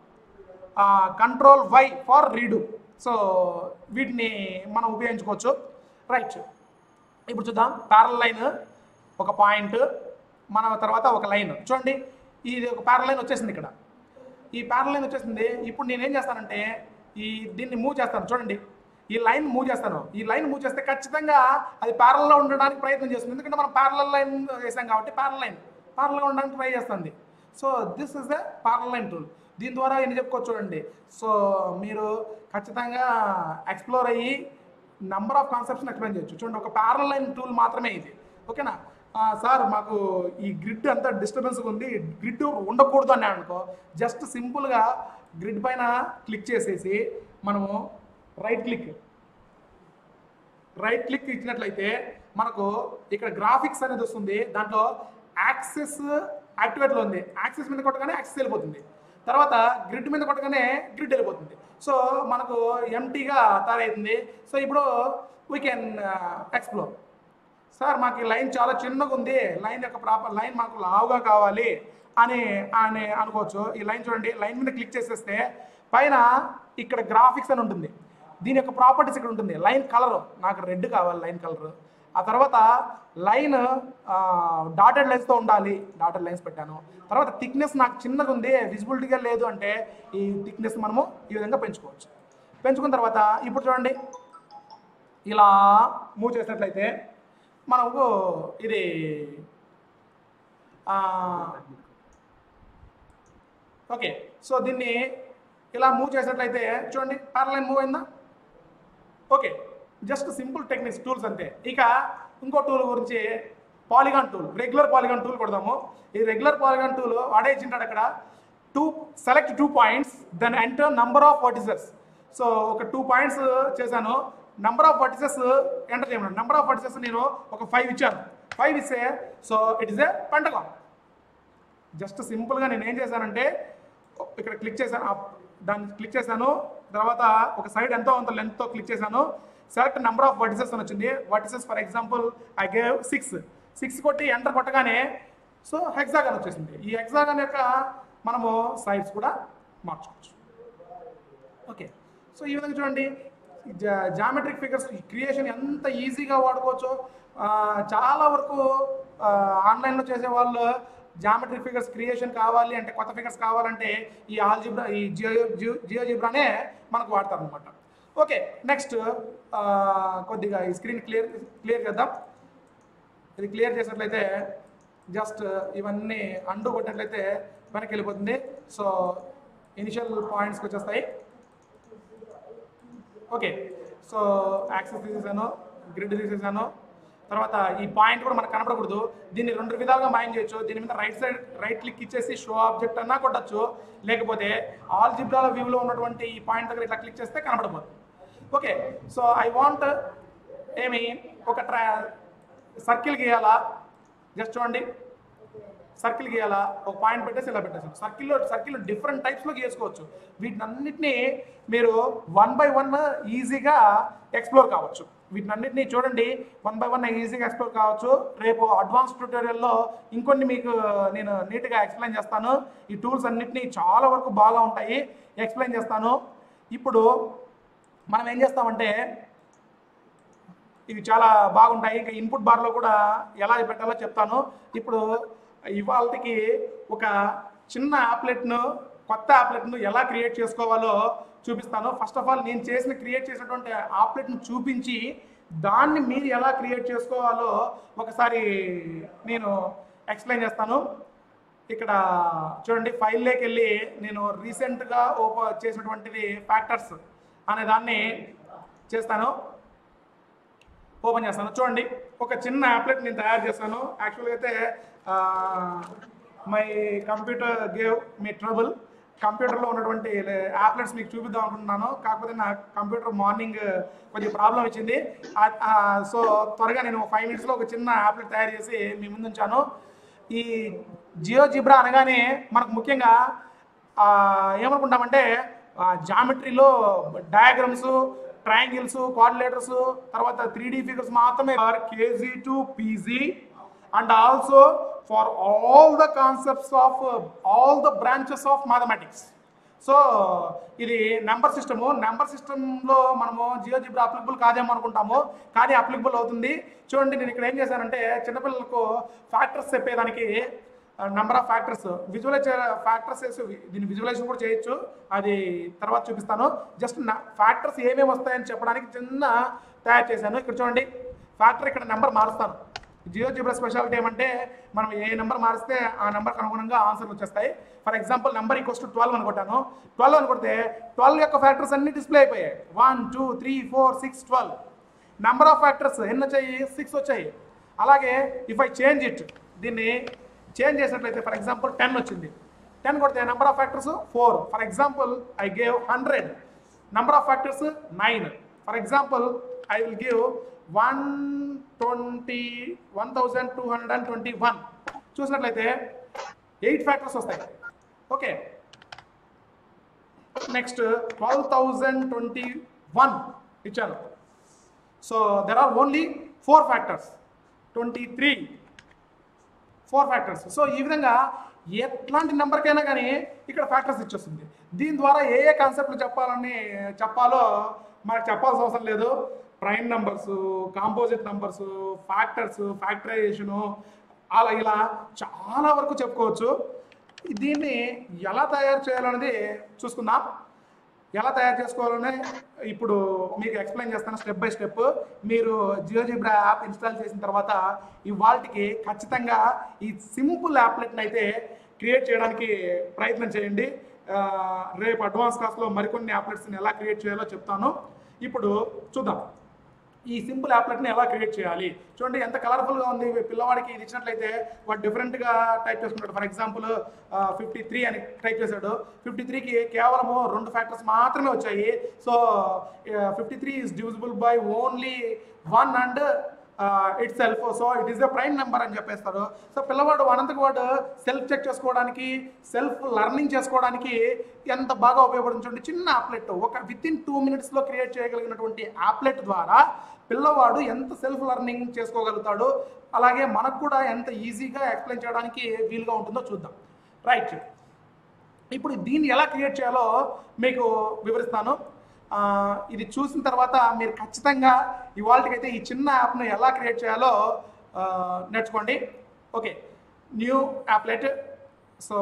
control Y for redo so వీటిని మనం ఉపయోగించుకోవచ్చు రైట్ ఇప్పుడు చూద్దాం ప్యారల్ లైన్ ఒక పాయింట్ మన తర్వాత ఒక లైన్ చూడండి ఇది ఒక ప్యారల్ లైన్ వచ్చేసింది ఇక్కడ ఈ ప్యారల్ లైన్ వచ్చేసింది ఇప్పుడు నేను ఏం చేస్తానంటే ఈ దీన్ని మూవ్ చేస్తాను చూడండి ఈ లైన్ మూవ్ చేస్తాను ఈ లైన్ మూవ్ చేస్తే ఖచ్చితంగా అది ప్యారల్లో ఉండడానికి ప్రయత్నం చేస్తుంది ఎందుకంటే మనం ప్యారల్ లైన్ వేసాం కాబట్టి ప్యారల్ లైన్ ప్యారల్గా ఉండడానికి ట్రై చేస్తుంది so this is the parallel line tool దీని ద్వారా ఏం చెప్పుకోవచ్చు చూడండి సో మీరు ఖచ్చితంగా ఎక్స్ప్లోర్ అయ్యి నెంబర్ ఆఫ్ కాన్సెప్ట్స్ని ఎక్స్ప్లెయిన్ చేయొచ్చు చూడండి ఒక ప్యారల్ లైన్ టూల్ మాత్రమే ఇది ఓకేనా ఆ, సార్ మాకు ఈ గ్రిడ్ అంతా డిస్టర్బెన్స్గా ఉంది గ్రిడ్ ఉండకూడదు అన్నాడు అనుకో జస్ట్ సింపుల్గా గ్రిడ్ పైన క్లిక్ చేసేసి మనము రైట్ క్లిక్ రైట్ క్లిక్ ఇచ్చినట్లయితే మనకు ఇక్కడ గ్రాఫిక్స్ అనేది వస్తుంది దాంట్లో యాక్సెస్ యాక్టివేట్లో ఉంది యాక్సెస్ మీద కొట్టగానే యాక్సెస్ వెళ్ళిపోతుంది తర్వాత గ్రిడ్ మీద కొట్టగానే గ్రిడ్ వెళ్ళిపోతుంది సో మనకు ఎంటీగా తయారవుతుంది సో ఇప్పుడు వీ కెన్ ఎక్స్ప్లోర్ సార్ మాకు ఈ లైన్ చాలా చిన్నగా ఉంది లైన్ యొక్క ప్రాపర్ లైన్ మాకు లావుగా కావాలి అని అని అనుకోవచ్చు ఈ లైన్ చూడండి లైన్ మీద క్లిక్ చేసేస్తే పైన ఇక్కడ గ్రాఫిక్స్ అని ఉంటుంది దీని యొక్క ప్రాపర్టీస్ ఇక్కడ ఉంటుంది లైన్ కలర్ నాకు రెడ్ కావాలి లైన్ కలర్ ఆ తర్వాత లైన్ డాటెడ్ లైన్స్తో ఉండాలి డాటెడ్ లైన్స్ పెట్టాను తర్వాత థిక్నెస్ నాకు చిన్నగా ఉంది విజిబిలిటీగా లేదు అంటే ఈ థిక్నెస్ మనము ఈ విధంగా పెంచుకోవచ్చు పెంచుకున్న తర్వాత ఇప్పుడు చూడండి ఇలా మూవ్ చేసినట్లయితే మనకు ఇది ఆ, ఓకే సో దీన్ని ఇలా మూవ్ చేసినట్లయితే చూడండి ప్యారలైన్ మూవ్ అయిందా okay just simple techniques tools అంతే ఇక ఇంకో టూల్ గురించి polygon tool regular polygon tool కొడదాము ఈ రెగ్యులర్ పాలిగాన్ టూల్ వాడే ఇచ్చింటాడు అక్కడ to select two points then enter number of vertices so ఒక టూ పాయింట్స్ చేశాను నంబర్ ఆఫ్ వర్టిసెస్ ఎంటర్ చేయమన్నాడు నంబర్ ఆఫ్ వర్టిసెస్ నేను ఒక ఫైవ్ ఇచ్చాను ఫైవ్ ఇస్తే so it is a pentagon just సింపుల్గా నేను ఏం చేశానంటే ఇక్కడ క్లిక్ చేశాను ఆ- దాన్ని క్లిక్ చేశాను తర్వాత ఒక సైడ్ ఎంతో అంత లెంత్తో క్లిక్ చేశాను సెలెక్ట్ నెంబర్ ఆఫ్ వర్టిసెస్ అని వచ్చింది vertices for example I gave six six కొట్టి ఎంటర్ కొట్టగానే సో హెక్సాగన్ వచ్చేసింది ఈ హెక్సాగన్ యొక్క మనము సైడ్స్ కూడా మార్చుకోవచ్చు ఓకే సో ఈ విధంగా చూడండి జామెట్రిక్ ఫిగర్స్ క్రియేషన్ ఎంత ఈజీగా వాడుకోవచ్చు ఆ, చాలా వరకు ఆన్లైన్లో చేసే వాళ్ళు జామెట్రిక్ ఫిగర్స్ క్రియేషన్ కావాలి అంటే కొత్త ఫిగర్స్ కావాలంటే ఈ ఆల్జిబ్రా ఈ జియో జియో జియో జిబ్రానే మనకు వాడతారు అనమాట ఓకే నెక్స్ట్ కొద్దిగా ఈ స్క్రీన్ క్లియర్ క్లియర్ చేద్దాం ఇది క్లియర్ చేసినట్లయితే జస్ట్ ఇవన్నీ అండు కొట్టినట్లయితే వెనక్కి వెళ్ళిపోతుంది సో ఇనిషియల్ పాయింట్స్కి వచ్చేస్తాయి ఓకే సో యాక్సెస్ తీసేసాను గ్రిడ్ తీసేసాను తర్వాత ఈ పాయింట్ కూడా మనకు కనపడకూడదు దీన్ని రెండు విధాలుగా మాయం చేయొచ్చు దీని మీద రైట్ సైడ్ రైట్ క్లిక్ ఇచ్చేసి షో ఆబ్జెక్ట్ అన్నా కొట్టచ్చు లేకపోతే ఆల్ జిబ్రాల వ్యూలో ఉన్నటువంటి ఈ పాయింట్ దగ్గర ఇట్లా క్లిక్ చేస్తే కనపడబోతుంది ఓకే సో ఐ వాంట్ ఏమి ఒక ట్రా సర్కిల్ గీయాలా జస్ట్ చూడండి సర్కిల్ గీయాలా ఒక పాయింట్ పెట్టేసి ఇలా పెట్టేసాను సర్కిల్లో సర్కిల్ డిఫరెంట్ టైప్స్లో గీసుకోవచ్చు వీటినన్నిటిని మీరు వన్ బై వన్ ఈజీగా ఎక్స్ప్లోర్ కావచ్చు వీటినన్నిటిని చూడండి వన్ బై వన్ ఈజీగా ఎక్స్ప్లోర్ కావచ్చు రేపు అడ్వాన్స్ ట్యూటోరియల్లో ఇంకొన్ని మీకు నేను నీట్గా ఎక్స్ప్లెయిన్ చేస్తాను ఈ టూల్స్ అన్నిటినీ చాలా వరకు బాగా ఉంటాయి ఎక్స్ప్లెయిన్ చేస్తాను ఇప్పుడు మనం ఏం చేస్తామంటే ఇవి చాలా బాగుంటాయి ఇంకా ఇన్పుట్ బార్లో కూడా ఎలా పెట్టాలో చెప్తాను ఇప్పుడు ఇవాళకి ఒక చిన్న యాప్లెట్ను కొత్త యాప్లెట్ను ఎలా క్రియేట్ చేసుకోవాలో చూపిస్తాను ఫస్ట్ ఆఫ్ ఆల్ నేను చేసిన క్రియేట్ చేసినటువంటి ఆప్లెట్ను చూపించి దాన్ని మీరు ఎలా క్రియేట్ చేసుకోవాలో ఒకసారి నేను ఎక్స్ప్లెయిన్ చేస్తాను ఇక్కడ చూడండి ఫైల్లోకి వెళ్ళి నేను రీసెంట్గా ఓపెన్ చేసినటువంటిది ఫ్యాక్టర్స్ అనే దాన్ని చేస్తాను ఓపెన్ చేస్తాను చూడండి ఒక చిన్న యాప్లెట్ నేను తయారు చేస్తాను యాక్చువల్గా అయితే my computer gave me trouble కంప్యూటర్లో ఉన్నటువంటి యాప్లెట్స్ మీకు చూపిద్దాం అనుకుంటున్నాను కాకపోతే నా కంప్యూటర్ మార్నింగ్ కొంచెం ప్రాబ్లం వచ్చింది సో త్వరగా నేను ఫైవ్ మినిట్స్లో ఒక చిన్న యాప్లెట్ తయారు చేసి మీ ముందు ఉంచాను ఈ జియో జిబ్రా అనగానే మనకు ముఖ్యంగా ఆ, ఏమనుకుంటామంటే జామెట్రీలో డయాగ్రమ్స్ ట్రయాంగిల్స్ కోఆర్డినేటర్స్ తర్వాత త్రీ డి ఫిగర్స్ మాత్రమే KG to PG and also for all the concepts of all the branches of mathematics so ఇది నెంబర్ సిస్టము నెంబర్ సిస్టంలో మనము జియో జిబ్రా అప్లికబుల్ కాదేమో అనుకుంటాము కానీ అప్లికబుల్ అవుతుంది చూడండి నేను ఇక్కడ ఏం చేశానంటే చిన్నపిల్లలకు ఫ్యాక్టర్స్ చెప్పేదానికి number of factors visualize factors వేసి దీన్ని విజువలైజేషన్ కూడా చేయొచ్చు అది తర్వాత చూపిస్తాను జస్ట్ ఫ్యాక్టర్స్ ఏమేమి వస్తాయని చెప్పడానికి చిన్న తయారు చేశాను ఇక్కడ చూడండి ఫ్యాక్టర్ ఇక్కడ నెంబర్ మారుస్తాను జియో జిబ్రా స్పెషాలిటీ ఏమంటే మనం ఏ నెంబర్ మారిస్తే ఆ నెంబర్కి అనుగుణంగా ఆన్సర్లు వచ్చేస్తాయి for example number equals to twelve అని కొట్టాను ట్వెల్వ్ అని కొడితే ట్వెల్వ్ యొక్క ఫ్యాక్టర్స్ అన్ని డిస్ప్లే అయిపోయాయి one two three four six twelve number of factors ఎన్ని వచ్చాయి సిక్స్ వచ్చాయి అలాగే ఇఫ్ ఐ చేంజ్ ఇట్ దీన్ని చేంజ్ చేసినట్లయితే ఫర్ ఎగ్జాంపుల్ టెన్ వచ్చింది టెన్ కొడితే number of factors four for example I gave hundred number of factors nine for example I will give one twenty one thousand two hundred and twenty one చూసినట్లయితే eight factors వస్తాయి okay next twelve thousand twenty one ఇచ్చాను so there are only four factors twenty three four factors so ఈ విధంగా ఎట్లాంటి నెంబర్కైనా కానీ ఇక్కడ factors ఇచ్చేస్తుంది దీని ద్వారా ఏ ఏ కాన్సెప్ట్లు చెప్పాలని చెప్పాలో మనకు చెప్పాల్సిన అవసరం లేదు prime numbers composite numbers factors factorization అలా ఇలా చాలా వరకు చెప్పుకోవచ్చు దీన్ని ఎలా తయారు చేయాలనేది చూసుకుందాం ఎలా తయారు చేసుకోవాలనే ఇప్పుడు మీకు ఎక్స్ప్లెయిన్ చేస్తాను స్టెప్ బై స్టెప్ మీరు జియోజిబ్రా యాప్ ఇన్స్టాల్ చేసిన తర్వాత ఇవాళకి ఖచ్చితంగా ఈ సింపుల్ యాప్లెట్ని అయితే క్రియేట్ చేయడానికి ప్రయత్నం చేయండి ఆ, రేపు అడ్వాన్స్ క్లాస్లో మరికొన్ని యాప్లెట్స్ని ఎలా క్రియేట్ చేయాలో చెప్తాను ఇప్పుడు చూద్దాం ఈ సింపుల్ యాప్లెట్ని ఎలా క్రియేట్ చేయాలి చూడండి ఎంత కలర్ఫుల్గా ఉంది ఈ పిల్లవాడికి ఇది ఇచ్చినట్లయితే వాడు డిఫరెంట్గా టైప్ చేసుకుంటాడు ఫర్ ఎగ్జాంపుల్ ఫిఫ్టీ త్రీ అని టైప్ చేశాడు ఫిఫ్టీ త్రీకి కేవలము రెండు ఫ్యాక్టర్స్ మాత్రమే వచ్చాయి so fifty three is divisible by only one and itself so it is the prime number అని చెప్పేస్తారు సో పిల్లవాడు అనంతకు వాడు సెల్ఫ్ చెక్ చేసుకోవడానికి సెల్ఫ్ లెర్నింగ్ చేసుకోవడానికి ఎంత బాగా ఉపయోగపడుతుంది చిన్న యాప్లెట్ ఒక విత్ ఇన్ టూ మినిట్స్లో క్రియేట్ చేయగలిగినటువంటి యాప్లెట్ ద్వారా పిల్లవాడు ఎంత సెల్ఫ్ లెర్నింగ్ చేసుకోగలుగుతాడు అలాగే మనకు కూడా ఎంత ఈజీగా ఎక్స్ప్లెయిన్ చేయడానికి వీలుగా ఉంటుందో చూద్దాం రైట్ ఇప్పుడు దీన్ని ఎలా క్రియేట్ చేయాలో మీకు వివరిస్తాను ఆ, ఇది చూసిన తర్వాత మీరు ఖచ్చితంగా ఇవాళకైతే ఈ చిన్న యాప్ను ఎలా క్రియేట్ చేయాలో ఆ, నేర్చుకోండి okay new applet so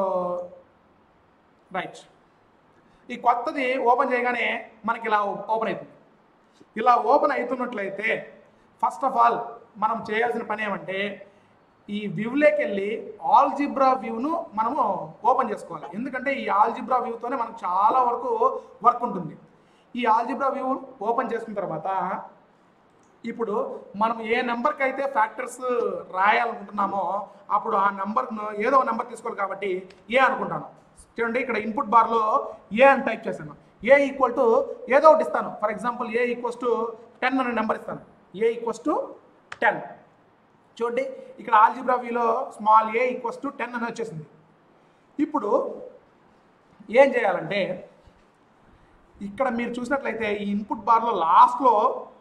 right ఈ కొత్తది ఓపెన్ చేయగానే మనకి ఇలా ఓపెన్ అవుతుంది ఇలా ఓపెన్ అవుతున్నట్లయితే ఫస్ట్ ఆఫ్ ఆల్ మనం చేయాల్సిన పని ఏమంటే ఈ వ్యూలోకి వెళ్ళి ఆల్జిబ్రా వ్యూను మనము ఓపెన్ చేసుకోవాలి ఎందుకంటే ఈ ఆల్జిబ్రా వ్యూతోనే మనకు చాలా వరకు వర్క్ ఉంటుంది ఈ ఆల్జిబ్రా వ్యూ ఓపెన్ చేసుకున్న తర్వాత ఇప్పుడు మనం ఏ నెంబర్కి అయితే ఫ్యాక్టర్స్ రాయాలనుకుంటున్నామో అప్పుడు ఆ నెంబర్ను ఏదో నెంబర్ తీసుకోవాలి కాబట్టి ఏ అనుకుంటాను చూడండి ఇక్కడ ఇన్పుట్ బార్లో ఏ అని టైప్ చేశాను ఏ ఈక్వల్ టు ఏదో ఒకటి ఇస్తాను for example a equals to ten అనే నెంబర్ ఇస్తాను ఏ ఈక్వల్స్ టు టెన్ చూడండి ఇక్కడ ఆల్జిబ్రా వ్యూలో small a equals to ten అని వచ్చేసింది ఇప్పుడు ఏం చేయాలంటే ఇక్కడ మీరు చూసినట్లయితే ఈ ఇన్పుట్ బార్లో లాస్ట్లో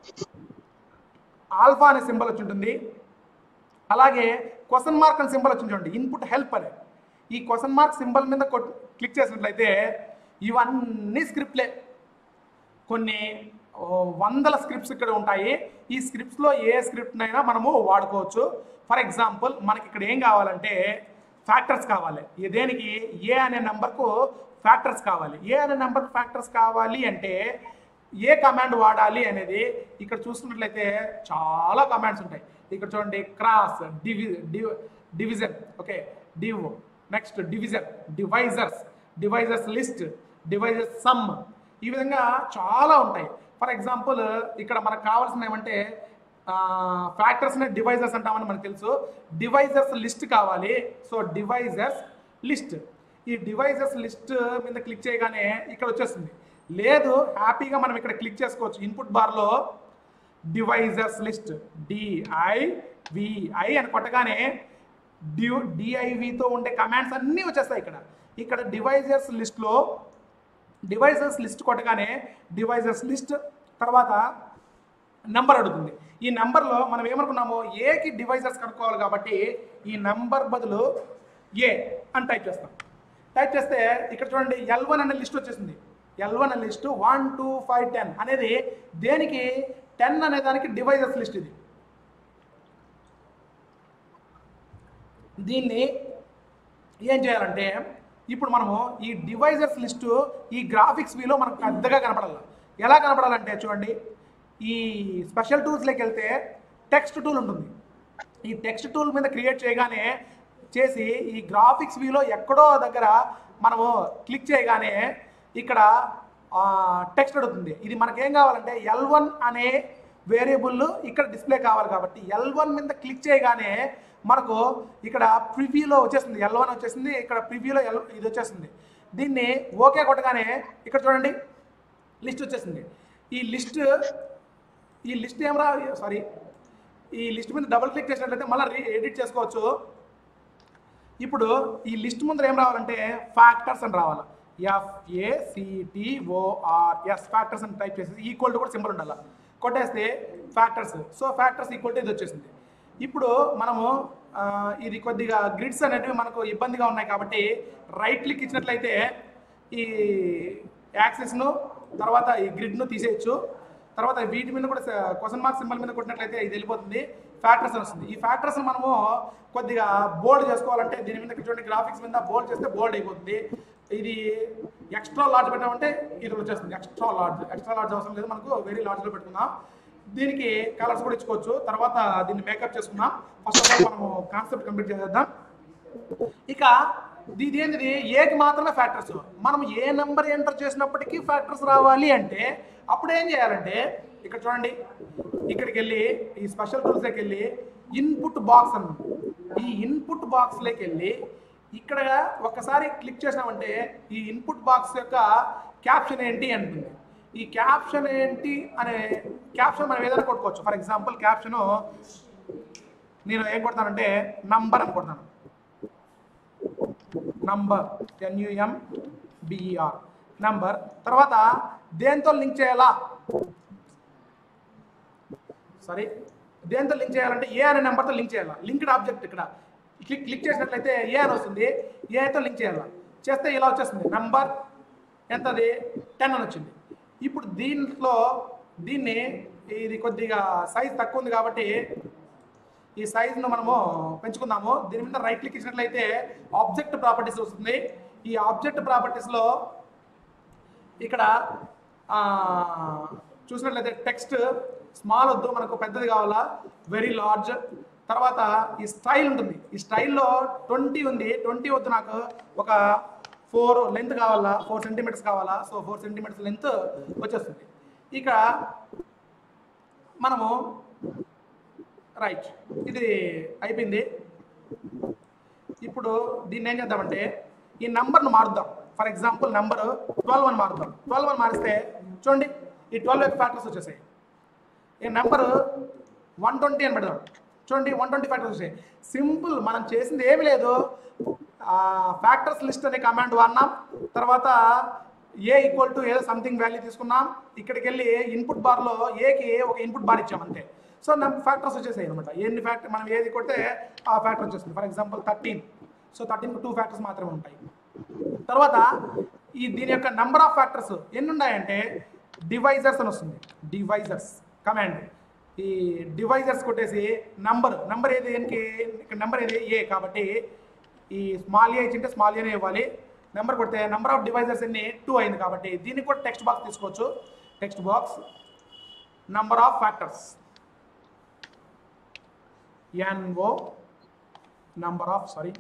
ఆల్ఫా అనే సింబల్ వచ్చి ఉంటుంది అలాగే క్వశ్చన్ మార్క్ అనే సింబల్ వచ్చి చూడండి ఇన్పుట్ హెల్ప్ అనే ఈ క్వశ్చన్ మార్క్ సింబల్ మీద కొట్- క్లిక్ చేసినట్లయితే ఇవన్నీ స్క్రిప్ట్లే కొన్ని ఓ, వందల స్క్రిప్ట్స్ ఇక్కడ ఉంటాయి ఈ స్క్రిప్ట్స్లో ఏ స్క్రిప్ట్నైనా మనము వాడుకోవచ్చు ఫర్ ఎగ్జాంపుల్ మనకి ఇక్కడ ఏం కావాలంటే ఫ్యాక్టర్స్ కావాలి ఈ దేనికి ఏ అనే నెంబర్కు ఫ్యాక్టర్స్ కావాలి ఏ అనే నెంబర్కి ఫ్యాక్టర్స్ కావాలి అంటే ఏ కమాండ్ వాడాలి అనేది ఇక్కడ చూసుకున్నట్లయితే చాలా కమాండ్స్ ఉంటాయి ఇక్కడ చూడండి క్రాస్ డివి div division okay div next division divisors divisors list divisors sum ఈ విధంగా చాలా ఉంటాయి ఫర్ ఎగ్జాంపుల్ ఇక్కడ మనకు కావాల్సిన ఏమంటే ఫ్యాక్టర్స్ని డివైజర్స్ అంటామని మనకు తెలుసు డివైజర్స్ లిస్ట్ కావాలి సో డివైజర్స్ లిస్ట్ ఈ డివైజర్స్ లిస్ట్ మీద క్లిక్ చేయగానే ఇక్కడ వచ్చేస్తుంది లేదు హ్యాపీగా మనం ఇక్కడ క్లిక్ చేసుకోవచ్చు ఇన్పుట్ బార్లో డివైజర్స్ లిస్ట్ డిఐ విఐ అని కొట్టగానే డి డిఐవితో ఉండే కమాండ్స్ అన్నీ వచ్చేస్తాయి ఇక్కడ ఇక్కడ డివైజర్స్ లిస్ట్లో డివైజర్స్ లిస్ట్ కొట్టగానే డివైజర్స్ లిస్ట్ తర్వాత నెంబర్ అడుగుతుంది ఈ నెంబర్లో మనం ఏమనుకున్నాము ఏకి డివైజర్స్ కనుక్కోవాలి కాబట్టి ఈ నెంబర్ బదులు ఏ అని టైప్ చేస్తాం టైప్ చేస్తే ఇక్కడ చూడండి ఎల్ వన్ అనే లిస్ట్ వచ్చేసింది ఎల్ వన్ అనే list one two five ten అనేది దేనికి టెన్ అనే దానికి డివైజర్స్ లిస్ట్ ఇది దీన్ని ఏం చేయాలంటే ఇప్పుడు మనము ఈ డివైజర్స్ లిస్టు ఈ గ్రాఫిక్స్ వీలో మనకు పెద్దగా కనపడాలి ఎలా కనపడాలంటే చూడండి ఈ స్పెషల్ టూల్స్లోకి వెళ్తే టెక్స్ట్ టూల్ ఉంటుంది ఈ టెక్స్ట్ టూల్ మీద క్రియేట్ చేయగానే చేసి ఈ గ్రాఫిక్స్ వ్యూలో ఎక్కడో దగ్గర మనము క్లిక్ చేయగానే ఇక్కడ టెక్స్ట్ అడుగుతుంది ఇది మనకేం కావాలంటే ఎల్ వన్ అనే వేరియబుల్ ఇక్కడ డిస్ప్లే కావాలి కాబట్టి ఎల్ వన్ మీద క్లిక్ చేయగానే మనకు ఇక్కడ ప్రివ్యూలో వచ్చేసింది ఎల్ వన్ వచ్చేసింది ఇక్కడ ప్రివ్యూలో ఎల్ ఇది వచ్చేసింది దీన్ని ఓకే కొట్టగానే ఇక్కడ చూడండి లిస్ట్ వచ్చేసింది ఈ లిస్ట్ ఈ లిస్ట్ ఏమరా సారీ ఈ లిస్ట్ మీద డబుల్ క్లిక్ చేసినట్లయితే మళ్ళీ ఎడిట్ చేసుకోవచ్చు ఇప్పుడు ఈ లిస్ట్ ముందర ఏం రావాలంటే ఫ్యాక్టర్స్ అని రావాలి ఎఫ్ఏసిటిఓఆర్ఎస్ ఫ్యాక్టర్స్ అని టైప్ చేసి ఈక్వల్ టు కూడా సింబల్ ఉండాలి కొట్టేస్తే factors so factors equal to ఇది వచ్చేసింది ఇప్పుడు మనము ఆ, ఇది కొద్దిగా గ్రిడ్స్ అనేటివి మనకు ఇబ్బందిగా ఉన్నాయి కాబట్టి రైట్ క్లిక్ ఇచ్చినట్లయితే ఈ యాక్సెస్ను తర్వాత ఈ గ్రిడ్ను తీసేయచ్చు తర్వాత వీటి మీద కూడా క్వశ్చన్ మార్క్ సింబల్ మీద కొట్టినట్లయితే ఇది వెళ్ళిపోతుంది ఫ్యాక్టర్స్ అని వస్తుంది ఈ ఫ్యాక్టర్స్ మనము కొద్దిగా బోల్డ్ చేసుకోవాలంటే దీని మీద చూడండి గ్రాఫిక్స్ మీద బోల్డ్ చేస్తే బోల్డ్ అయిపోతుంది ఇది ఎక్స్ట్రా లార్జ్ పెట్టామంటే ఇది వచ్చేస్తుంది ఎక్స్ట్రా లార్జ్ ఎక్స్ట్రా లార్జ్ అవసరం లేదు మనకు వెరీ లార్జ్లో పెట్టుకుందాం దీనికి కలర్స్ కూడా ఇచ్చుకోవచ్చు తర్వాత దీన్ని మేకప్ చేసుకుందాం ఫస్ట్ ఆఫ్ ఆల్ మనము కాన్సెప్ట్ కంప్లీట్ చేసేద్దాం ఇక ఇది ఏంటిది ఏకి మాత్రమే ఫ్యాక్టర్స్ మనం ఏ నెంబర్ ఎంటర్ చేసినప్పటికీ ఫ్యాక్టర్స్ రావాలి అంటే అప్పుడు ఏం చేయాలంటే ఇక్కడ చూడండి ఇక్కడికి వెళ్ళి ఈ స్పెషల్ టూల్స్లోకి వెళ్ళి ఇన్పుట్ బాక్స్ అని ఉంది. ఈ ఇన్పుట్ బాక్స్లోకి వెళ్ళి ఇక్కడ ఒక్కసారి క్లిక్ చేసినామంటే ఈ ఇన్పుట్ బాక్స్ యొక్క క్యాప్షన్ ఏంటి అంటుంది ఈ క్యాప్షన్ ఏంటి అనే క్యాప్షన్ మనం ఏదైనా కొట్టుకోవచ్చు ఫర్ ఎగ్జాంపుల్ క్యాప్షను నేను ఏం కొడతానంటే నంబర్ అని కొడతాను నంబర్ ఎన్యుఎం బిఈఆర్ నంబర్ తర్వాత దేంతో లింక్ చేయాలా సారీ దేంతో లింక్ చేయాలంటే ఏ అనే నెంబర్తో లింక్ చేయాలా లింక్డ్ ఆబ్జెక్ట్ ఇక్కడ క్లిక్ క్లిక్ చేసినట్లయితే ఏ అని వస్తుంది ఏతో లింక్ చేయాలా చేస్తే ఇలా వచ్చేస్తుంది నంబర్ ఎంతది టెన్ అని వచ్చింది ఇప్పుడు దీంట్లో దీన్ని ఇది కొద్దిగా సైజ్ తక్కువ ఉంది కాబట్టి ఈ సైజును మనము పెంచుకుందాము దీని మీద రైట్ క్లిక్ ఇచ్చినట్లయితే ఆబ్జెక్ట్ ప్రాపర్టీస్ వస్తుంది ఈ ఆబ్జెక్ట్ ప్రాపర్టీస్లో ఇక్కడ ఆ, చూసినట్లయితే టెక్స్ట్ స్మాల్ వద్దు మనకు పెద్దది కావాలా వెరీ లార్జ్ తర్వాత ఈ స్టైల్ ఉంటుంది ఈ స్టైల్లో ట్వంటీ ఉంది ట్వంటీ వద్దు నాకు ఒక ఫోర్ లెంత్ కావాలా ఫోర్ సెంటీమీటర్స్ కావాలా సో ఫోర్ సెంటీమీటర్స్ లెంత్ వచ్చేస్తుంది ఇక మనము రైట్ ఇది అయిపోయింది ఇప్పుడు దీన్ని ఏం చేద్దామంటే ఈ నంబర్ను మారుద్దాం ఫర్ ఎగ్జాంపుల్ నెంబర్ ట్వెల్వ్ అని మారుద్దాం ట్వెల్వ్ అని మారిస్తే చూడండి ఈ ట్వెల్వ్ యొక్క ఫ్యాక్టర్స్ వచ్చేసాయి ఈ నెంబర్ వన్ ట్వంటీ అని పెడదాం చూడండి వన్ ట్వంటీ ఫ్యాక్టర్స్ వచ్చాయి సింపుల్ మనం చేసింది ఏమి లేదు ఫ్యాక్టర్స్ లిస్ట్ అనే కమాండ్ వాడినాం తర్వాత ఏ ఈక్వల్ టు ఏదో సంథింగ్ వాల్యూ తీసుకున్నాం ఇక్కడికి వెళ్ళి ఇన్పుట్ బార్లో ఏకి ఒక ఇన్పుట్ బార్ ఇచ్చాం అంతే సో నా ఫ్యాక్టర్స్ వచ్చేసాయి అనమాట ఎన్ని ఫ్యాక్టర్ మనం ఏది కొడితే ఆ ఫ్యాక్టర్ వచ్చేస్తుంది ఫర్ ఎగ్జాంపుల్ థర్టీన్ సో థర్టీన్కి టూ ఫ్యాక్టర్స్ మాత్రమే ఉంటాయి తర్వాత ఈ దీని యొక్క నంబర్ ఆఫ్ ఫ్యాక్టర్స్ ఎన్ని ఉన్నాయంటే డివైజర్స్ అని వస్తుంది డివైజర్స్ కమాండ్ ఈ డివైజర్స్ కొట్టేసి నంబర్ నంబర్ ఏది దేనికి ఇక్కడ నెంబర్ ఏది ఏ కాబట్టి ఈ స్మాల్ ఏ ఇచ్చింటే స్మాల్ ఏనే ఇవ్వాలి నెంబర్ కొడితే నెంబర్ ఆఫ్ డివైజర్స్ ఎన్ని టూ అయింది కాబట్టి దీనికి కూడా టెక్స్ట్ బాక్స్ తీసుకోవచ్చు text box number of factors N O number of sorry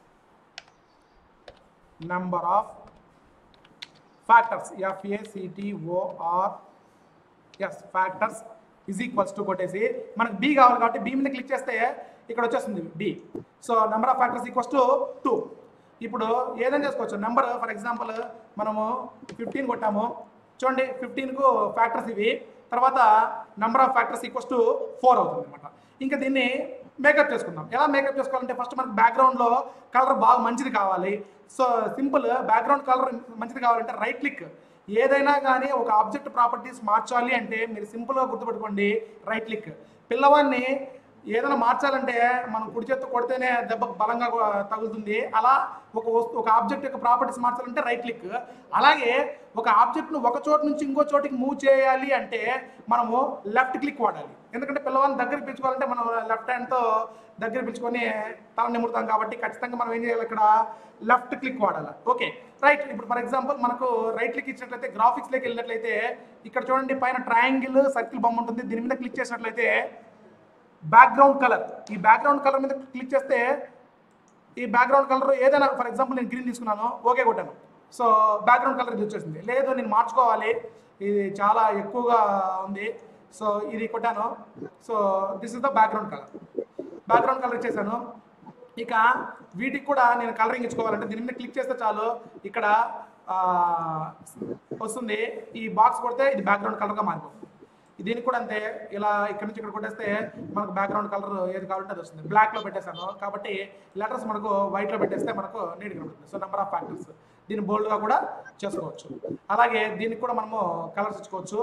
number of factors F A C T O R S factors is equals to కొట్టేసి మనకు బి కావాలి కాబట్టి బి మీద క్లిక్ చేస్తే ఇక్కడ వచ్చేస్తుంది B so number of factors equals to two ఇప్పుడు ఏదైనా చేసుకోవచ్చు నెంబర్ ఫర్ ఎగ్జాంపుల్ మనము ఫిఫ్టీన్ కొట్టాము చూడండి ఫిఫ్టీన్కు ఫ్యాక్టర్స్ ఇవి తర్వాత number of factors equals to four అవుతుంది అనమాట ఇంకా దీన్ని మేకప్ చేసుకుందాం ఎలా మేకప్ చేసుకోవాలంటే ఫస్ట్ మనకు బ్యాక్గ్రౌండ్లో కలర్ బాగా మంచిది కావాలి సో సింపుల్ బ్యాక్గ్రౌండ్ కలర్ మంచిది కావాలంటే రైట్ క్లిక్ ఏదైనా కానీ ఒక ఆబ్జెక్ట్ ప్రాపర్టీస్ మార్చాలి అంటే మీరు సింపుల్గా గుర్తుపెట్టుకోండి రైట్ క్లిక్ పిల్లవాడిని ఏదైనా మార్చాలంటే మనం కుడి చేత్తో కొడితేనే దెబ్బ బలంగా తగులుతుంది అలా ఒక వస్తు ఒక ఆబ్జెక్ట్ యొక్క ప్రాపర్టీస్ మార్చాలంటే రైట్ క్లిక్ అలాగే ఒక ఆబ్జెక్ట్ను ఒక చోటు నుంచి ఇంకో చోటికి మూవ్ చేయాలి అంటే మనము లెఫ్ట్ క్లిక్ వాడాలి ఎందుకంటే పిల్లవాళ్ళని దగ్గర పిలుచుకోవాలంటే మనం లెఫ్ట్ హ్యాండ్తో దగ్గర పిలుచుకొని తల నిమురుతాం కాబట్టి ఖచ్చితంగా మనం ఏం చేయాలి ఇక్కడ లెఫ్ట్ క్లిక్ వాడాలి ఓకే రైట్ ఇప్పుడు ఫర్ ఎగ్జాంపుల్ మనకు రైట్ క్లిక్ ఇచ్చినట్లయితే గ్రాఫిక్స్లోకి వెళ్ళినట్లయితే ఇక్కడ చూడండి పైన ట్రయాంగిల్ సర్కిల్ బొమ్మ ఉంటుంది దీని మీద క్లిక్ చేసినట్లయితే బ్యాక్గ్రౌండ్ కలర్ ఈ బ్యాక్గ్రౌండ్ కలర్ మీద క్లిక్ చేస్తే ఈ బ్యాక్గ్రౌండ్ కలర్ ఏదైనా ఫర్ ఎగ్జాంపుల్ నేను గ్రీన్ తీసుకున్నాను ఓకే కొట్టాను సో బ్యాక్గ్రౌండ్ కలర్ ఇది వచ్చేసింది లేదు నేను మార్చుకోవాలి ఇది చాలా ఎక్కువగా ఉంది సో ఇది కొట్టాను so this is the background colour background colour ఇచ్చేసాను ఇక వీటికి కూడా నేను కలరింగ్ ఇచ్చుకోవాలంటే దీని మీద క్లిక్ చేస్తే చాలు ఇక్కడ ఆ, వస్తుంది ఈ బాక్స్ కొడితే ఇది బ్యాక్గ్రౌండ్ కలర్గా మారిపోతుంది దీనికి కూడా అంతే ఇలా ఇక్కడ నుంచి ఇక్కడ కొట్టేస్తే మనకు బ్యాక్గ్రౌండ్ కలర్ ఏది కావాలంటే అది వస్తుంది బ్లాక్లో పెట్టేశాను కాబట్టి లెటర్స్ మనకు వైట్లో పెట్టేస్తే మనకు నీట్గా ఉంటుంది సో నెంబర్ ఆఫ్ ఫ్యాక్టర్స్ దీన్ని బోల్డ్గా కూడా చేసుకోవచ్చు అలాగే దీనికి కూడా మనము కలర్స్ ఇచ్చుకోవచ్చు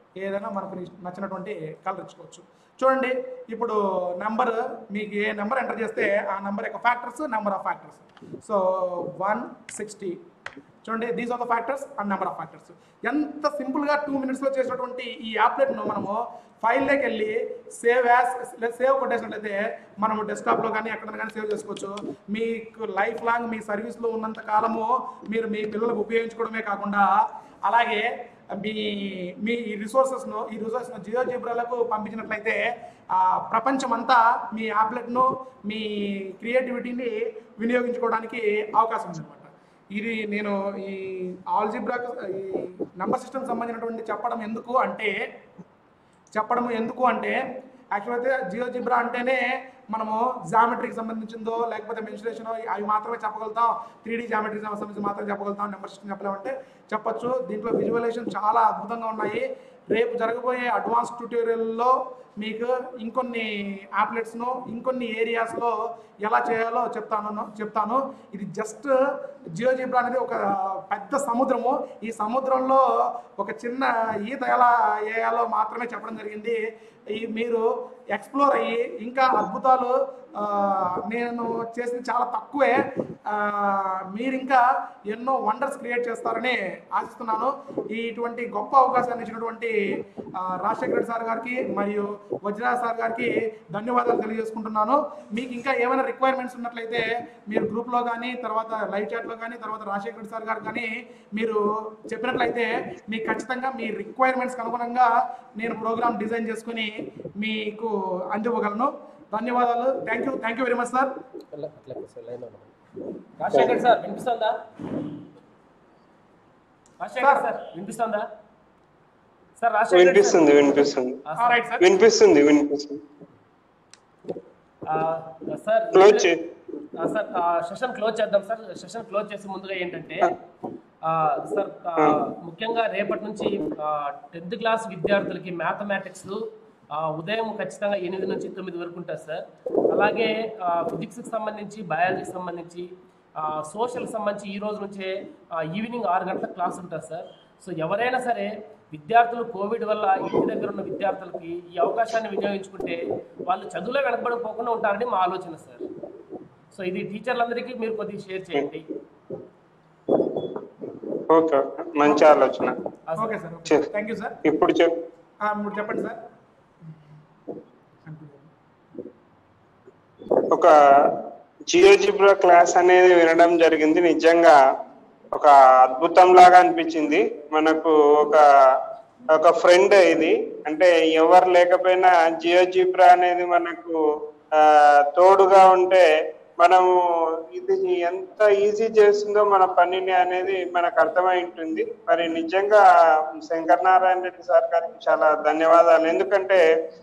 ఏదైనా మనకు నచ్చినటువంటి కలర్ ఇచ్చుకోవచ్చు చూడండి ఇప్పుడు నెంబర్ మీకు ఏ నెంబర్ ఎంటర్ చేస్తే ఆ నెంబర్ యొక్క factors number of factors so one sixty చూడండి these are the factors and number of factors ఎంత సింపుల్గా టూ మినిట్స్లో చేసినటువంటి ఈ యాప్లెట్ను మనము ఫైల్లోకి వెళ్ళి సేవ్ యాస్ లేదా సేవ్ కొట్టేసినట్లయితే మనము డెస్క్టాప్లో కానీ ఎక్కడ కానీ సేవ్ చేసుకోవచ్చు మీకు లైఫ్ లాంగ్ మీ సర్వీస్లో ఉన్నంత కాలము మీరు మీ పిల్లలకు ఉపయోగించుకోవడమే కాకుండా అలాగే మీ మీ ఈ రిసోర్సెస్ను ఈ రిసోర్స్ను జియో జిబ్రాలకు పంపించినట్లయితే ఆ, ప్రపంచమంతా మీ యాప్లెట్ను మీ క్రియేటివిటీని వినియోగించుకోవడానికి అవకాశం ఉందన్నమాట ఇది నేను ఈ ఆల్జిబ్రాక్ ఈ నంబర్ సిస్టమ్ సంబంధించినటువంటి చెప్పడం ఎందుకు అంటే చెప్పడం ఎందుకు అంటే యాక్చువల్ అయితే జియో జిబ్రా అంటేనే మనము జామెట్రీకి సంబంధించిందో లేకపోతే మెన్సురేషన్ అవి మాత్రమే చెప్పగలుగుతాం త్రీ డీ జామెట్రీకి సంబంధించి మాత్రమే చెప్పగలుగుతాం నెంబర్ సిస్టమ్ చెప్పలేమంటే చెప్పొచ్చు దీంట్లో విజువలైజేషన్ చాలా అద్భుతంగా ఉన్నాయి రేపు జరగబోయే అడ్వాన్స్ ట్యూటోరియల్లో మీకు ఇంకొన్ని యాప్లెట్స్ను ఇంకొన్ని ఏరియాస్లో ఎలా చేయాలో చెప్తాను చెప్తాను ఇది జస్ట్ జియో జిబ్రా అనేది ఒక పెద్ద సముద్రము ఈ సముద్రంలో ఒక చిన్న ఈత ఎలా వేయాలో మాత్రమే చెప్పడం జరిగింది ఈ మీరు ఎక్స్ప్లోర్ అయ్యి ఇంకా అద్భుతాలు ఆ, నేను చేసింది చాలా తక్కువే ఆ, మీరు ఇంకా ఎన్నో వండర్స్ క్రియేట్ చేస్తారని ఆశిస్తున్నాను ఈ ఇటువంటి గొప్ప అవకాశాన్ని ఇచ్చినటువంటి ఆ, రాజశేఖర రెడ్డి సార్ గారికి మరియు వజ్రరాజ్ సార్ గారికి ధన్యవాదాలు తెలియజేసుకుంటున్నాను మీకు ఇంకా ఏమైనా రిక్వైర్మెంట్స్ ఉన్నట్లయితే మీరు గ్రూప్లో కానీ తర్వాత లైవ్ చాట్లో కానీ తర్వాత రాజశేఖర రెడ్డి సార్ గారు కానీ మీరు చెప్పినట్లయితే మీకు ఖచ్చితంగా మీ రిక్వైర్మెంట్స్కి అనుగుణంగా నేను ప్రోగ్రామ్ డిజైన్ చేసుకుని మీకు అందివ్వగలను ధన్యవాదాలు thank you thank you very much sir Rajasekhar sir వినిపిస్తుందా రాజశేఖర్ సార్ వినిపిస్తుందా సార్ రాజశేఖర్ సార్ వినిపిస్తుంది వినిపిస్తుంది ఆ, సార్. రైట్ సార్ వినిపిస్తుంది వినిపిస్తుంది ఆ, సార్ క్లోజ్ చే ఆ, సార్ ఆ, సెషన్ క్లోజ్ చేద్దాం సార్ సెషన్ క్లోజ్ చేసే ముందుగా ఏంటంటే ఆ, సార్ ఆ, ముఖ్యంగా రేపటి నుంచి టెన్త్ క్లాస్ విద్యార్థులకి మ్యాథమెటిక్స్ ఉదయం ఖచ్చితంగా ఎనిమిది నుంచి తొమ్మిది వరకు ఉంటుంది సార్ అలాగే ఫిజిక్స్కి సంబంధించి బయాలజీకి సంబంధించి సోషల్కి సంబంధించి ఈ రోజు నుంచే ఆ, ఈవినింగ్ ఆరు గంటలకు క్లాస్ ఉంటుంది సార్ సో ఎవరైనా సరే విద్యార్థులు కోవిడ్ వల్ల ఇంటి దగ్గర ఉన్న విద్యార్థులకి ఈ అవకాశాన్ని వినియోగించుకుంటే వాళ్ళు చదువులో వెనకబడిపోకుండా ఉంటారని మా ఆలోచన సార్ సో ఇది టీచర్లందరికీ మీరు కొద్దిగా షేర్ చేయండి ఓకే ఓకే మంచి ఆలోచన ఆ sir. Okay sir okay Sure. Thank you sir ఇప్పుడు చెప్ ఇప్పుడు చెప్పండి సార్ ఒక జియోజిబ్రా క్లాస్ అనేది వినడం జరిగింది నిజంగా ఒక అద్భుతం లాగా అనిపించింది మనకు ఒక ఒక ఫ్రెండ్ ఇది అంటే ఎవరు లేకపోయినా జియోజిబ్రా అనేది మనకు ఆ, తోడుగా ఉంటే మనము ఇది ఎంత ఈజీ చేస్తుందో మన పనిని అనేది మనకు అర్థమై ఉంటుంది మరి నిజంగా శంకర్ నారాయణ రెడ్డి సార్ గారికి చాలా ధన్యవాదాలు ఎందుకంటే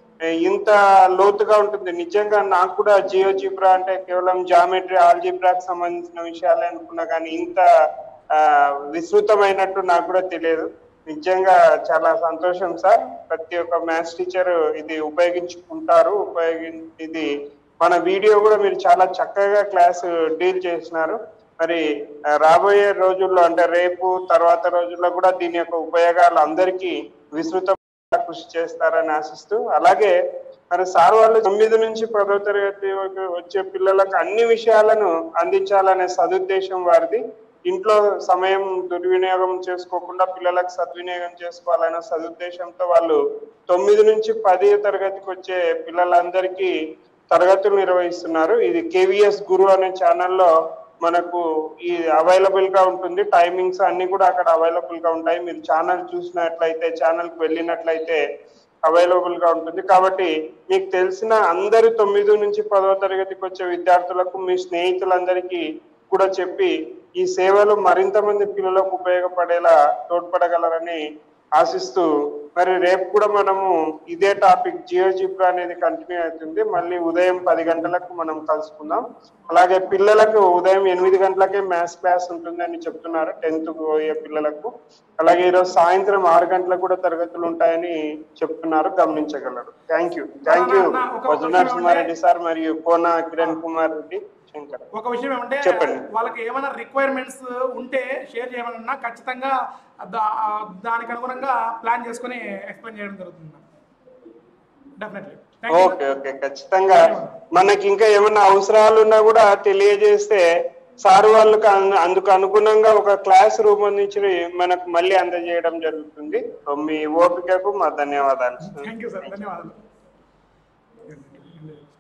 ఇంత లోతుగా ఉంటుంది నిజంగా నాకు కూడా జియో జిబ్రా అంటే కేవలం జామెట్రీ ఆల్జిబ్రాకి సంబంధించిన విషయాలే అనుకున్నా కానీ ఇంత ఆ, విస్తృతమైనట్టు నాకు కూడా తెలియదు నిజంగా చాలా సంతోషం సార్ ప్రతి ఒక్క మ్యాథ్స్ టీచర్ ఇది ఉపయోగించుకుంటారు ఉపయోగి ఇది మన వీడియో కూడా మీరు చాలా చక్కగా క్లాస్ డీల్ చేసినారు మరి ఆ, రాబోయే రోజుల్లో అంటే రేపు తర్వాత రోజుల్లో కూడా దీని యొక్క ఉపయోగాలు అందరికీ విస్తృతంగా కృషి చేస్తారని ఆశిస్తూ అలాగే మరి సార్ వాళ్ళు తొమ్మిది నుంచి పదో తరగతి వరకు వచ్చే పిల్లలకు అన్ని విషయాలను అందించాలనే సదుద్దేశం వారిది ఇంట్లో సమయం దుర్వినియోగం చేసుకోకుండా పిల్లలకు సద్వినియోగం చేసుకోవాలనే సదుద్దేశంతో వాళ్ళు తొమ్మిది నుంచి పది తరగతికి వచ్చే పిల్లలందరికీ తరగతులు నిర్వహిస్తున్నారు ఇది కేవీఎస్ గురు అనే ఛానల్లో మనకు ఈ అవైలబుల్ గా ఉంటుంది టైమింగ్స్ అన్ని కూడా అక్కడ అవైలబుల్ గా ఉంటాయి మీరు ఛానల్ చూసినట్లయితే ఛానల్ కి వెళ్ళినట్లయితే అవైలబుల్ గా ఉంటుంది కాబట్టి మీకు తెలిసిన అందరు తొమ్మిది నుంచి పదవ తరగతికి వచ్చే విద్యార్థులకు మీ స్నేహితులందరికీ కూడా చెప్పి ఈ సేవలు మరింత మంది పిల్లలకు ఉపయోగపడేలా తోడ్పడగలరని ఆశిస్తూ మరి రేపు కూడా మనము ఇదే టాపిక్ జియో జిబ్రా అనేది కంటిన్యూ అవుతుంది మళ్ళీ ఉదయం పది గంటలకు మనం కలుసుకుందాం అలాగే పిల్లలకు ఉదయం ఎనిమిది గంటలకే మ్యాథ్స్ క్లాస్ ఉంటుందని చెప్తున్నారు టెన్త్ పోయే పిల్లలకు అలాగే ఈరోజు సాయంత్రం ఆరు గంటలకు కూడా తరగతులు ఉంటాయని చెప్తున్నారు గమనించగలరు థ్యాంక్ యూ థ్యాంక్ యూ నా- నా- ఒక- ఒక వజ్ర నరసింహారెడ్డి సార్ మరియు కోన కిరణ్ కుమార్ రెడ్డి శంకర్ ఒక విషయం ఏమంటే చెప్పండి. వాళ్ళకి ఏమైనా రిక్వైర్మెంట్స్ ఉంటే షేర్ చేయమన్నా ఖచ్చితంగా దా- దానికి అనుగుణంగా ప్లాన్ చేసుకుని ఎక్స్ప్లెయిన్ చేయడం జరుగుతుంది డెఫినెట్లీ ఓకే ఓకే ఖచ్చితంగా మనకి ఇంకా ఏమైనా అవసరాలు ఉన్నా కూడా తెలియజేస్తే సార్ వాళ్ళకి అన్- అందుకు అనుగుణంగా ఒక క్లాస్ రూపొందించి మనకు మళ్ళీ అందజేయడం జరుగుతుంది సో మీ ఓపికకు మా ధన్యవాదాలు థ్యాంక్ యూ సార్ ధన్యవాదాలు